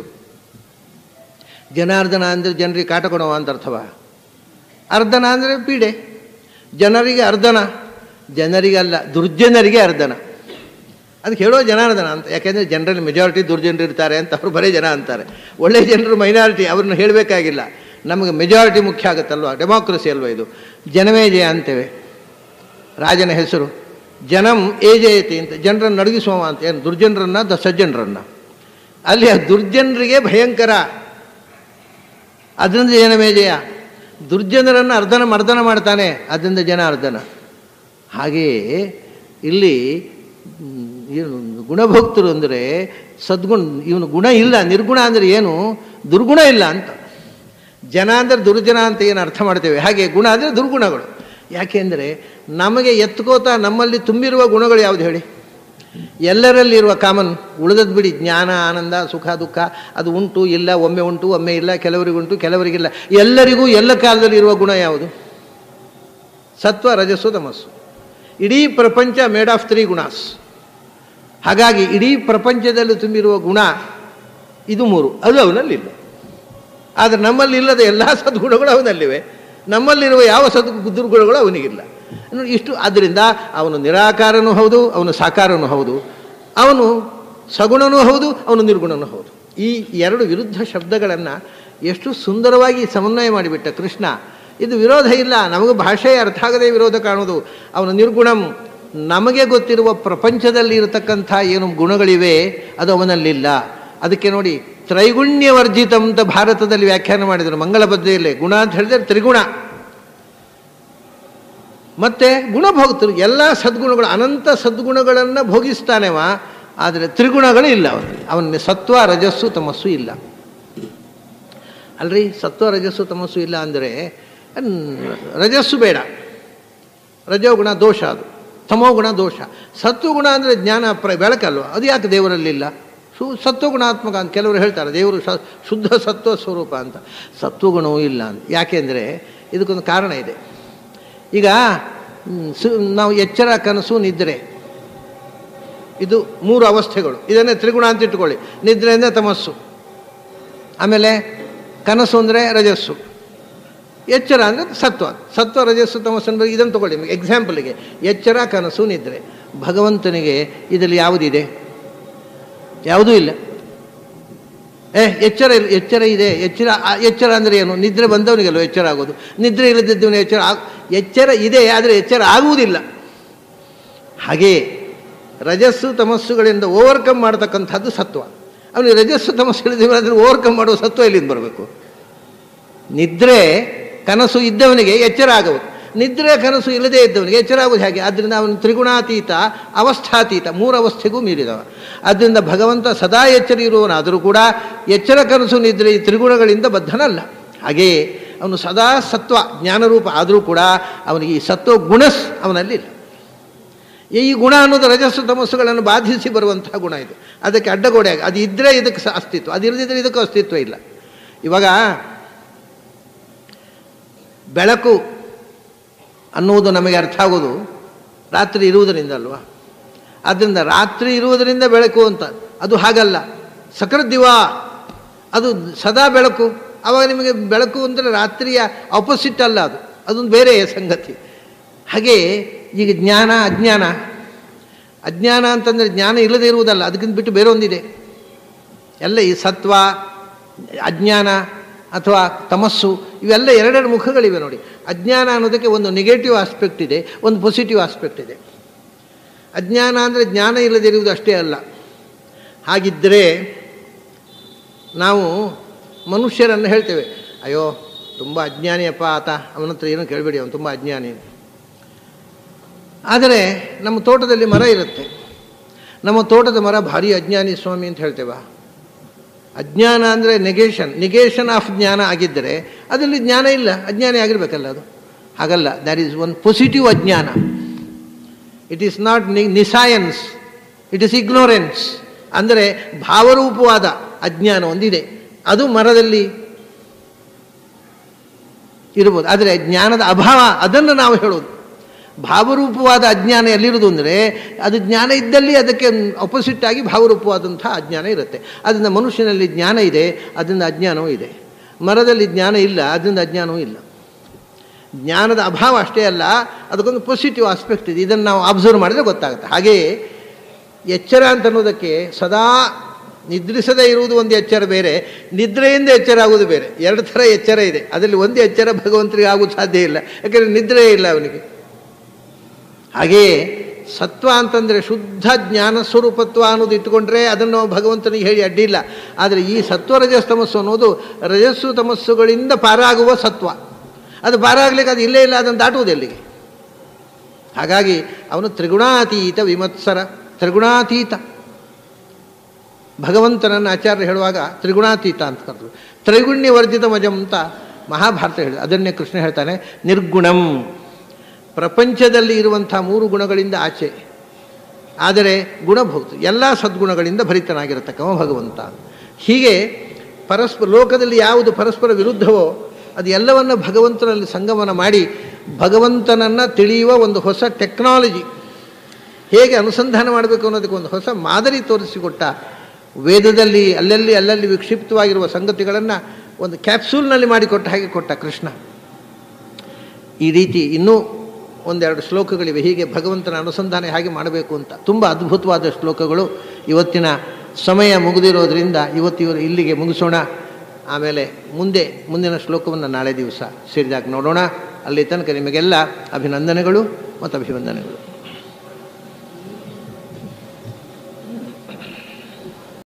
ಜನಾರ್ದನ ಅಂದರೆ ಜನರಿಗೆ ಕಾಟ ಕೊಡುವ ಅಂತ ಅರ್ಥವ ಅರ್ಧನ ಅಂದರೆ ಪೀಡೆ ಜನರಿಗೆ ಅರ್ಧನ ಜನರಿಗಲ್ಲ ದುರ್ಜನರಿಗೆ ಅರ್ಧನ ಅದಕ್ಕೆ ಹೇಳೋ ಜನಾರ್ದನ ಅಂತ ಯಾಕೆಂದರೆ ಜನರಲ್ಲಿ ಮೆಜಾರಿಟಿ ದುರ್ಜನರು ಇರ್ತಾರೆ ಅಂತ ಅವರು ಬರೀ ಜನ ಅಂತಾರೆ ಒಳ್ಳೆಯ ಜನರು ಮೈನಾರಿಟಿ ಅವ್ರನ್ನ ಹೇಳಬೇಕಾಗಿಲ್ಲ ನಮಗೆ ಮೆಜಾರಿಟಿ ಮುಖ್ಯ ಆಗುತ್ತಲ್ವ ಡೆಮಾಕ್ರಸಿ ಅಲ್ವ ಇದು ಜನವೇ ಜಯ ಅಂತೇವೆ ರಾಜನ ಹೆಸರು ಜನಂ ಏಜಯತಿ ಅಂತ ಜನರನ್ನು ನಡಗಿಸುವ ಅಂತ ಏನು ದುರ್ಜನರನ್ನ ದ ಸಜ್ಜನರನ್ನ ಅಲ್ಲಿ ಆ ದುರ್ಜನರಿಗೆ ಭಯಂಕರ ಅದರಿಂದ ಜನಮೇ ಜಯ ದುರ್ಜನರನ್ನು ಅರ್ಧನ ಮರ್ದನ ಮಾಡ್ತಾನೆ ಅದರಿಂದ ಜನ ಅರ್ಧನ ಹಾಗೆಯೇ ಇಲ್ಲಿ ಮ್, ಏನು ಗುಣಭಕ್ತರು ಅಂದರೆ ಸದ್ಗುಣ ಇವನು ಗುಣ ಇಲ್ಲ ನಿರ್ಗುಣ ಅಂದರೆ ಏನು ದುರ್ಗುಣ ಇಲ್ಲ ಅಂತ ಜನ ಅಂದರೆ ದುರ್ಜನ ಅಂತ ಏನು ಅರ್ಥ ಮಾಡ್ತೇವೆ ಹಾಗೆ ಗುಣ ಅಂದರೆ ದುರ್ಗುಣಗಳು ಯಾಕೆಂದರೆ ನಮಗೆ ಎತ್ಕೋತಾ ನಮ್ಮಲ್ಲಿ ತುಂಬಿರುವ ಗುಣಗಳು ಯಾವುದು ಹೇಳಿ ಎಲ್ಲರಲ್ಲಿರುವ ಕಾಮನ್ ಉಳಿದದ್ದು ಬಿಡಿ ಜ್ಞಾನ ಆನಂದ ಸುಖ ದುಃಖ ಅದು ಉಂಟು ಇಲ್ಲ ಒಮ್ಮೆ ಉಂಟು ಒಮ್ಮೆ ಇಲ್ಲ ಕೆಲವರಿಗುಂಟು ಕೆಲವರಿಗಿಲ್ಲ ಎಲ್ಲರಿಗೂ ಎಲ್ಲ ಕಾಲದಲ್ಲಿ ಇರುವ ಗುಣ ಯಾವುದು ಸತ್ವ ರಜಸ್ಸು ತಮಸ್ಸು ಇಡೀ ಪ್ರಪಂಚ ಮೇಡ್ ಆಫ್ ತ್ರೀ ಗುಣಾಸ್ ಹಾಗಾಗಿ ಇಡೀ ಪ್ರಪಂಚದಲ್ಲಿ ತುಂಬಿರುವ ಗುಣ ಇದು ಮೂರು ಅದು ಅವನಲ್ಲಿಲ್ಲ ಆದರೆ ನಮ್ಮಲ್ಲಿ ಇಲ್ಲದ ಎಲ್ಲ ಸದ್ಗುಣಗಳು ಅವನಲ್ಲಿವೆ ನಮ್ಮಲ್ಲಿರುವ ಯಾವ ಸದ್ ದುರ್ಗುಣಗಳು ಅವನಿಗಿಲ್ಲ ನೋಡಿ, ಇಷ್ಟು ಆದ್ದರಿಂದ ಅವನು ನಿರಾಕಾರನೂ ಹೌದು ಅವನು ಸಾಕಾರನೂ ಹೌದು ಅವನು ಸಗುಣನೂ ಹೌದು ಅವನು ನಿರ್ಗುಣನೂ ಹೌದು ಈ ಎರಡು ವಿರುದ್ಧ ಶಬ್ದಗಳನ್ನು ಎಷ್ಟು ಸುಂದರವಾಗಿ ಸಮನ್ವಯ ಮಾಡಿಬಿಟ್ಟ ಕೃಷ್ಣ ಇದು ವಿರೋಧ ಇಲ್ಲ ನಮಗೆ ಭಾಷೆ ಅರ್ಥ ಆಗದೆ ವಿರೋಧ ಕಾಣೋದು ಅವನು ನಿರ್ಗುಣಂ ನಮಗೆ ಗೊತ್ತಿರುವ ಪ್ರಪಂಚದಲ್ಲಿ ಇರತಕ್ಕಂಥ ಏನು ಗುಣಗಳಿವೆ ಅದು ಅವನಲ್ಲಿಲ್ಲ ಅದಕ್ಕೆ ನೋಡಿ ತ್ರೈಗುಣ್ಯವರ್ಜಿತಂ ಅಂತ ಭಾರತದಲ್ಲಿ ವ್ಯಾಖ್ಯಾನ ಮಾಡಿದರು ಮಂಗಳಬದ್ಧೆಯಲ್ಲಿ ಗುಣ ಅಂತ ಹೇಳಿದ್ರೆ ತ್ರಿಗುಣ ಮತ್ತೆ ಗುಣಭೋಕ್ತರು ಎಲ್ಲ ಸದ್ಗುಣಗಳು ಅನಂತ ಸದ್ಗುಣಗಳನ್ನು ಭೋಗಿಸ್ತಾನೆವ ಆದರೆ ತ್ರಿಗುಣಗಳು ಇಲ್ಲ ಅವನಲ್ಲಿ ಅವನಲ್ಲಿ ಸತ್ವ ರಜಸ್ಸು ತಮಸ್ಸು ಇಲ್ಲ ಅಲ್ರಿ ಸತ್ವ ರಜಸ್ಸು ತಮಸ್ಸು ಇಲ್ಲ ಅಂದರೆ ರಜಸ್ಸು ಬೇಡ ರಜೋಗುಣ ದೋಷ ಅದು ತಮೋಗುಣ ದೋಷ ಸತ್ವಗುಣ ಅಂದರೆ ಜ್ಞಾನ ಪ್ರ ಬೆಳಕಲ್ವ ಅದು ಯಾಕೆ ದೇವರಲ್ಲಿಲ್ಲ ಸು ಸತ್ವಗುಣಾತ್ಮಕ ಅಂತ ಕೆಲವರು ಹೇಳ್ತಾರೆ ದೇವರು ಸ ಶುದ್ಧ ಸತ್ವ ಸ್ವರೂಪ ಅಂತ ಸತ್ವಗುಣವೂ ಇಲ್ಲ ಅಂತ ಯಾಕೆಂದರೆ ಇದಕ್ಕೊಂದು ಕಾರಣ ಇದೆ ಈಗ ಮ್, ಸು ನಾವು ಎಚ್ಚರ ಕನಸು ನಿದ್ರೆ ಇದು ಮೂರು ಅವಸ್ಥೆಗಳು ಇದನ್ನೇ ತ್ರಿಗುಣ ಅಂತ ಇಟ್ಕೊಳ್ಳಿ ನಿದ್ರೆ ಅಂದರೆ ತಮಸ್ಸು ಆಮೇಲೆ ಕನಸು ಅಂದರೆ ರಜಸ್ಸು ಎಚ್ಚರ ಅಂದರೆ ಸತ್ವ ಸತ್ವ ರಜಸ್ಸು ತಮಸ್ಸು ಅಂದರೆ ಇದನ್ನು ತಗೊಳ್ಳಿ ಎಕ್ಸಾಂಪಲ್ಗೆ ಎಚ್ಚರ ಕನಸು ನಿದ್ರೆ ಭಗವಂತನಿಗೆ ಇದರಲ್ಲಿ ಯಾವುದಿದೆ ಯಾವುದೂ ಇಲ್ಲ ಏ ಎಚ್ಚರ ಇಲ್ಲ ಎಚ್ಚರ ಇದೆ ಎಚ್ಚರ ಆ- ಎಚ್ಚರ ಅಂದರೆ ಏನು ನಿದ್ರೆ ಬಂದವನಿಗೆಲ್ಲ ಎಚ್ಚರ ಆಗೋದು ನಿದ್ರೆ ಇಲ್ಲದಿದ್ದವನು ಎಚ್ಚರ ಆಗ ಎಚ್ಚರ ಇದೆ ಆದರೆ ಎಚ್ಚರ ಆಗುವುದಿಲ್ಲ ಹಾಗೆಯೇ ರಜಸ್ಸು ತಮಸ್ಸುಗಳಿಂದ ಓವರ್ಕಮ್ ಮಾಡತಕ್ಕಂಥದ್ದು ಸತ್ವ ಅವನಿಗೆ ರಜಸ್ಸು ತಮಸ್ಸುಗಳಿಂದ ಅದನ್ನು ಓವರ್ಕಮ್ ಮಾಡುವ ಸತ್ವ ಎಲ್ಲಿಂದ ಬರಬೇಕು ನಿದ್ರೆ ಕನಸು ಇದ್ದವನಿಗೆ ಎಚ್ಚರ ಆಗುವುದು ನಿದ್ರೆ ಕನಸು ಇಲ್ಲದೇ ಇದ್ದವನಿಗೆ ಎಚ್ಚರ ಆಗುವುದು ಹೇಗೆ ಆದ್ದರಿಂದ ಅವನು ತ್ರಿಗುಣಾತೀತ ಅವಸ್ಥಾತೀತ ಮೂರು ಅವಸ್ಥೆಗೂ ಮೀರಿದವ ಆದ್ದರಿಂದ ಭಗವಂತ ಸದಾ ಎಚ್ಚರ ಇರುವವನಾದರೂ ಕೂಡ ಎಚ್ಚರ ಕನಸು ನಿದ್ರೆ ಈ ತ್ರಿಗುಣಗಳಿಂದ ಬದ್ಧನಲ್ಲ ಹಾಗೆಯೇ ಅವನು ಸದಾ ಸತ್ವ ಜ್ಞಾನರೂಪ ಆದರೂ ಕೂಡ ಅವನಿಗೆ ಈ ಸತ್ವ ಗುಣಸ್ ಅವನಲ್ಲಿಲ್ಲ ಈ ಗುಣ ಅನ್ನೋದು ರಜಸ್ಸು ತಮಸ್ಸುಗಳನ್ನು ಬಾಧಿಸಿ ಬರುವಂತಹ ಗುಣ ಇದು ಅದಕ್ಕೆ ಅಡ್ಡಗೋಡೆ ಆಗಿ ಅದು ಇದ್ದರೆ ಇದಕ್ಕೆ ಸ ಅಸ್ತಿತ್ವ ಅದು ಇಲ್ಲದಿದ್ದರೆ ಇದಕ್ಕೂ ಅಸ್ತಿತ್ವ ಇಲ್ಲ ಇವಾಗ ಬೆಳಕು ಅನ್ನುವುದು ನಮಗೆ ಅರ್ಥ ಆಗೋದು ರಾತ್ರಿ ಇರುವುದರಿಂದ ಅಲ್ವಾ ಆದ್ದರಿಂದ ರಾತ್ರಿ ಇರುವುದರಿಂದ ಬೆಳಕು ಅಂತ ಅದು ಹಾಗಲ್ಲ ಸಕೃದಿವ ಅದು ಸದಾ ಬೆಳಕು ಆವಾಗ ನಿಮಗೆ ಬೆಳಕು ಅಂದರೆ ರಾತ್ರಿಯ ಆಪೋಸಿಟ್ ಅಲ್ಲ ಅದು ಅದೊಂದು ಬೇರೆ ಸಂಗತಿ ಹಾಗೆ ಈಗ ಜ್ಞಾನ ಅಜ್ಞಾನ ಅಜ್ಞಾನ ಅಂತಂದರೆ ಜ್ಞಾನ ಇಲ್ಲದೇ ಇರುವುದಲ್ಲ ಅದಕ್ಕಿಂತ ಬಿಟ್ಟು ಬೇರೆ ಒಂದಿದೆ ಎಲ್ಲ ಈ ಸತ್ವ ಅಜ್ಞಾನ ಅಥವಾ ತಮಸ್ಸು ಇವೆಲ್ಲ ಎರಡೆರಡು ಮುಖಗಳಿವೆ ನೋಡಿ ಅಜ್ಞಾನ ಅನ್ನೋದಕ್ಕೆ ಒಂದು ನೆಗೆಟಿವ್ ಆಸ್ಪೆಕ್ಟ್ ಇದೆ ಒಂದು ಪಾಸಿಟಿವ್ ಆಸ್ಪೆಕ್ಟ್ ಇದೆ ಅಜ್ಞಾನ ಅಂದರೆ ಜ್ಞಾನ ಇಲ್ಲದಿರುವುದು ಅಷ್ಟೇ ಅಲ್ಲ ಹಾಗಿದ್ದರೆ ನಾವು ಮನುಷ್ಯರನ್ನು ಹೇಳ್ತೇವೆ ಅಯ್ಯೋ ತುಂಬ ಅಜ್ಞಾನಿಯಪ್ಪ ಆತ ಅವನ ಹತ್ರ ಏನೂ ಕೇಳಬೇಡಿ ಅವನು ತುಂಬ ಅಜ್ಞಾನಿ ಆದರೆ ನಮ್ಮ ತೋಟದಲ್ಲಿ ಮರ ಇರುತ್ತೆ ನಮ್ಮ ತೋಟದ ಮರ ಭಾರಿ ಅಜ್ಞಾನಿ ಸ್ವಾಮಿ ಅಂತ ಹೇಳ್ತೇವೆ ಅಜ್ಞಾನ ಅಂದರೆ ನೆಗೇಷನ್ ನಿಗೇಷನ್ ಆಫ್ ಜ್ಞಾನ ಆಗಿದ್ದರೆ ಅದರಲ್ಲಿ ಜ್ಞಾನ ಇಲ್ಲ ಅಜ್ಞಾನಿ ಆಗಿರಬೇಕಲ್ಲ ಅದು ಹಾಗಲ್ಲ ದ್ಯಾಟ್ ಈಸ್ ಒನ್ ಪಾಸಿಟಿವ್ ಅಜ್ಞಾನ ಇಟ್ ಈಸ್ ನಾಟ್ ನಿ ನಿಸೈನ್ಸ್ ಇಟ್ ಈಸ್ ಇಗ್ನೋರೆನ್ಸ್ ಅಂದರೆ ಭಾವರೂಪವಾದ ಅಜ್ಞಾನ ಒಂದಿದೆ ಅದು ಮರದಲ್ಲಿ ಇರ್ಬೋದು ಆದರೆ ಜ್ಞಾನದ ಅಭಾವ ಅದನ್ನು ನಾವು ಹೇಳೋದು ಭಾವರೂಪವಾದ ಅಜ್ಞಾನ ಎಲ್ಲಿರುವುದು ಅಂದರೆ ಅದು ಜ್ಞಾನ ಇದ್ದಲ್ಲಿ ಅದಕ್ಕೆ ಅಪೋಸಿಟ್ ಆಗಿ ಭಾವರೂಪವಾದಂಥ ಅಜ್ಞಾನ ಇರುತ್ತೆ ಅದರಿಂದ ಮನುಷ್ಯನಲ್ಲಿ ಜ್ಞಾನ ಇದೆ ಅದರಿಂದ ಅಜ್ಞಾನವೂ ಇದೆ ಮರದಲ್ಲಿ ಜ್ಞಾನ ಇಲ್ಲ ಅದರಿಂದ ಅಜ್ಞಾನವೂ ಇಲ್ಲ ಜ್ಞಾನದ ಅಭಾವ ಅಷ್ಟೇ ಅಲ್ಲ ಅದಕ್ಕೊಂದು ಪಾಸಿಟಿವ್ ಆಸ್ಪೆಕ್ಟ್ ಇದೆ ಇದನ್ನು ನಾವು ಅಬ್ಸರ್ವ್ ಮಾಡಿದರೆ ಗೊತ್ತಾಗುತ್ತೆ ಹಾಗೆಯೇ ಎಚ್ಚರ ಅಂತ ಅನ್ನೋದಕ್ಕೆ ಸದಾ ನಿದ್ರಿಸದೇ ಇರುವುದು ಒಂದು ಎಚ್ಚರ ಬೇರೆ ನಿದ್ರೆಯಿಂದ ಎಚ್ಚರ ಆಗುವುದು ಬೇರೆ ಎರಡು ಥರ ಎಚ್ಚರ ಇದೆ ಅದರಲ್ಲಿ ಒಂದು ಎಚ್ಚರ ಭಗವಂತನಿಗೆ ಆಗೋದು ಸಾಧ್ಯ ಇಲ್ಲ ಯಾಕೆಂದರೆ ನಿದ್ರೆ ಇಲ್ಲ ಅವನಿಗೆ ಹಾಗೆಯೇ ಸತ್ವ ಅಂತಂದರೆ ಶುದ್ಧ ಜ್ಞಾನ ಸ್ವರೂಪತ್ವ ಅನ್ನೋದು ಇಟ್ಟುಕೊಂಡ್ರೆ ಅದನ್ನು ಭಗವಂತನಿಗೆ ಹೇಳಿ ಅಡ್ಡಿಲ್ಲ ಆದರೆ ಈ ಸತ್ವ ರಜಸ್ ತಮಸ್ಸು ಅನ್ನೋದು ರಜಸ್ಸು ತಮಸ್ಸುಗಳಿಂದ ಪಾರಾಗುವ ಸತ್ವ ಅದು ಪಾರಾಗಲಿಕ್ಕೆ ಅದು ಇಲ್ಲೇ ಇಲ್ಲ ಅದನ್ನು ದಾಟುವುದು ಎಲ್ಲಿಗೆ ಹಾಗಾಗಿ ಅವನು ತ್ರಿಗುಣಾತೀತ ವಿಮತ್ಸರ ತ್ರಿಗುಣಾತೀತ ಭಗವಂತನನ್ನು ಆಚಾರ್ಯ ಹೇಳುವಾಗ ತ್ರಿಗುಣಾತೀತ ಅಂತ ಕರೆದ್ರು ತ್ರೈಗುಣ್ಯ ವರ್ಜಿತ ಮಜಂ ಅಂತ ಮಹಾಭಾರತ ಹೇಳಿದ ಅದನ್ನೇ ಕೃಷ್ಣ ಹೇಳ್ತಾನೆ ನಿರ್ಗುಣಂ ಪ್ರಪಂಚದಲ್ಲಿ ಇರುವಂಥ ಮೂರು ಗುಣಗಳಿಂದ ಆಚೆ ಆದರೆ ಗುಣಭೋಕ್ತು ಎಲ್ಲ ಸದ್ಗುಣಗಳಿಂದ ಭರಿತನಾಗಿರತಕ್ಕವ ಭಗವಂತ ಹೀಗೆ ಪರಸ್ಪರ ಲೋಕದಲ್ಲಿ ಯಾವುದು ಪರಸ್ಪರ ವಿರುದ್ಧವೋ ಅದು ಎಲ್ಲವನ್ನ ಭಗವಂತನಲ್ಲಿ ಸಂಗಮನ ಮಾಡಿ ಭಗವಂತನನ್ನು ತಿಳಿಯುವ ಒಂದು ಹೊಸ ಟೆಕ್ನಾಲಜಿ ಹೇಗೆ ಅನುಸಂಧಾನ ಮಾಡಬೇಕು ಅನ್ನೋದಕ್ಕೆ ಒಂದು ಹೊಸ ಮಾದರಿ ತೋರಿಸಿಕೊಟ್ಟ ವೇದದಲ್ಲಿ ಅಲ್ಲಲ್ಲಿ ಅಲ್ಲಲ್ಲಿ ವಿಕ್ಷಿಪ್ತವಾಗಿರುವ ಸಂಗತಿಗಳನ್ನು ಒಂದು ಕ್ಯಾಪ್ಸೂಲ್ನಲ್ಲಿ ಮಾಡಿಕೊಟ್ಟ ಹಾಗೆ ಕೊಟ್ಟ ಕೃಷ್ಣ ಈ ರೀತಿ ಇನ್ನೂ ಒಂದೆರಡು ಶ್ಲೋಕಗಳಿವೆ ಹೀಗೆ ಭಗವಂತನ ಅನುಸಂಧಾನ ಹೇಗೆ ಮಾಡಬೇಕು ಅಂತ ತುಂಬ ಅದ್ಭುತವಾದ ಶ್ಲೋಕಗಳು ಇವತ್ತಿನ ಸಮಯ ಮುಗಿದಿರೋದ್ರಿಂದ ಇವತ್ತಿವರು ಇಲ್ಲಿಗೆ ಮುಗಿಸೋಣ ಆಮೇಲೆ ಮುಂದೆ ಮುಂದಿನ ಶ್ಲೋಕವನ್ನು ನಾಳೆ ದಿವಸ ಸೇರಿದಾಗ ನೋಡೋಣ ಅಲ್ಲಿ ತನಕ ನಿಮಗೆಲ್ಲ ಅಭಿನಂದನೆಗಳು ಮತ್ತು ಅಭಿವಂದನೆಗಳು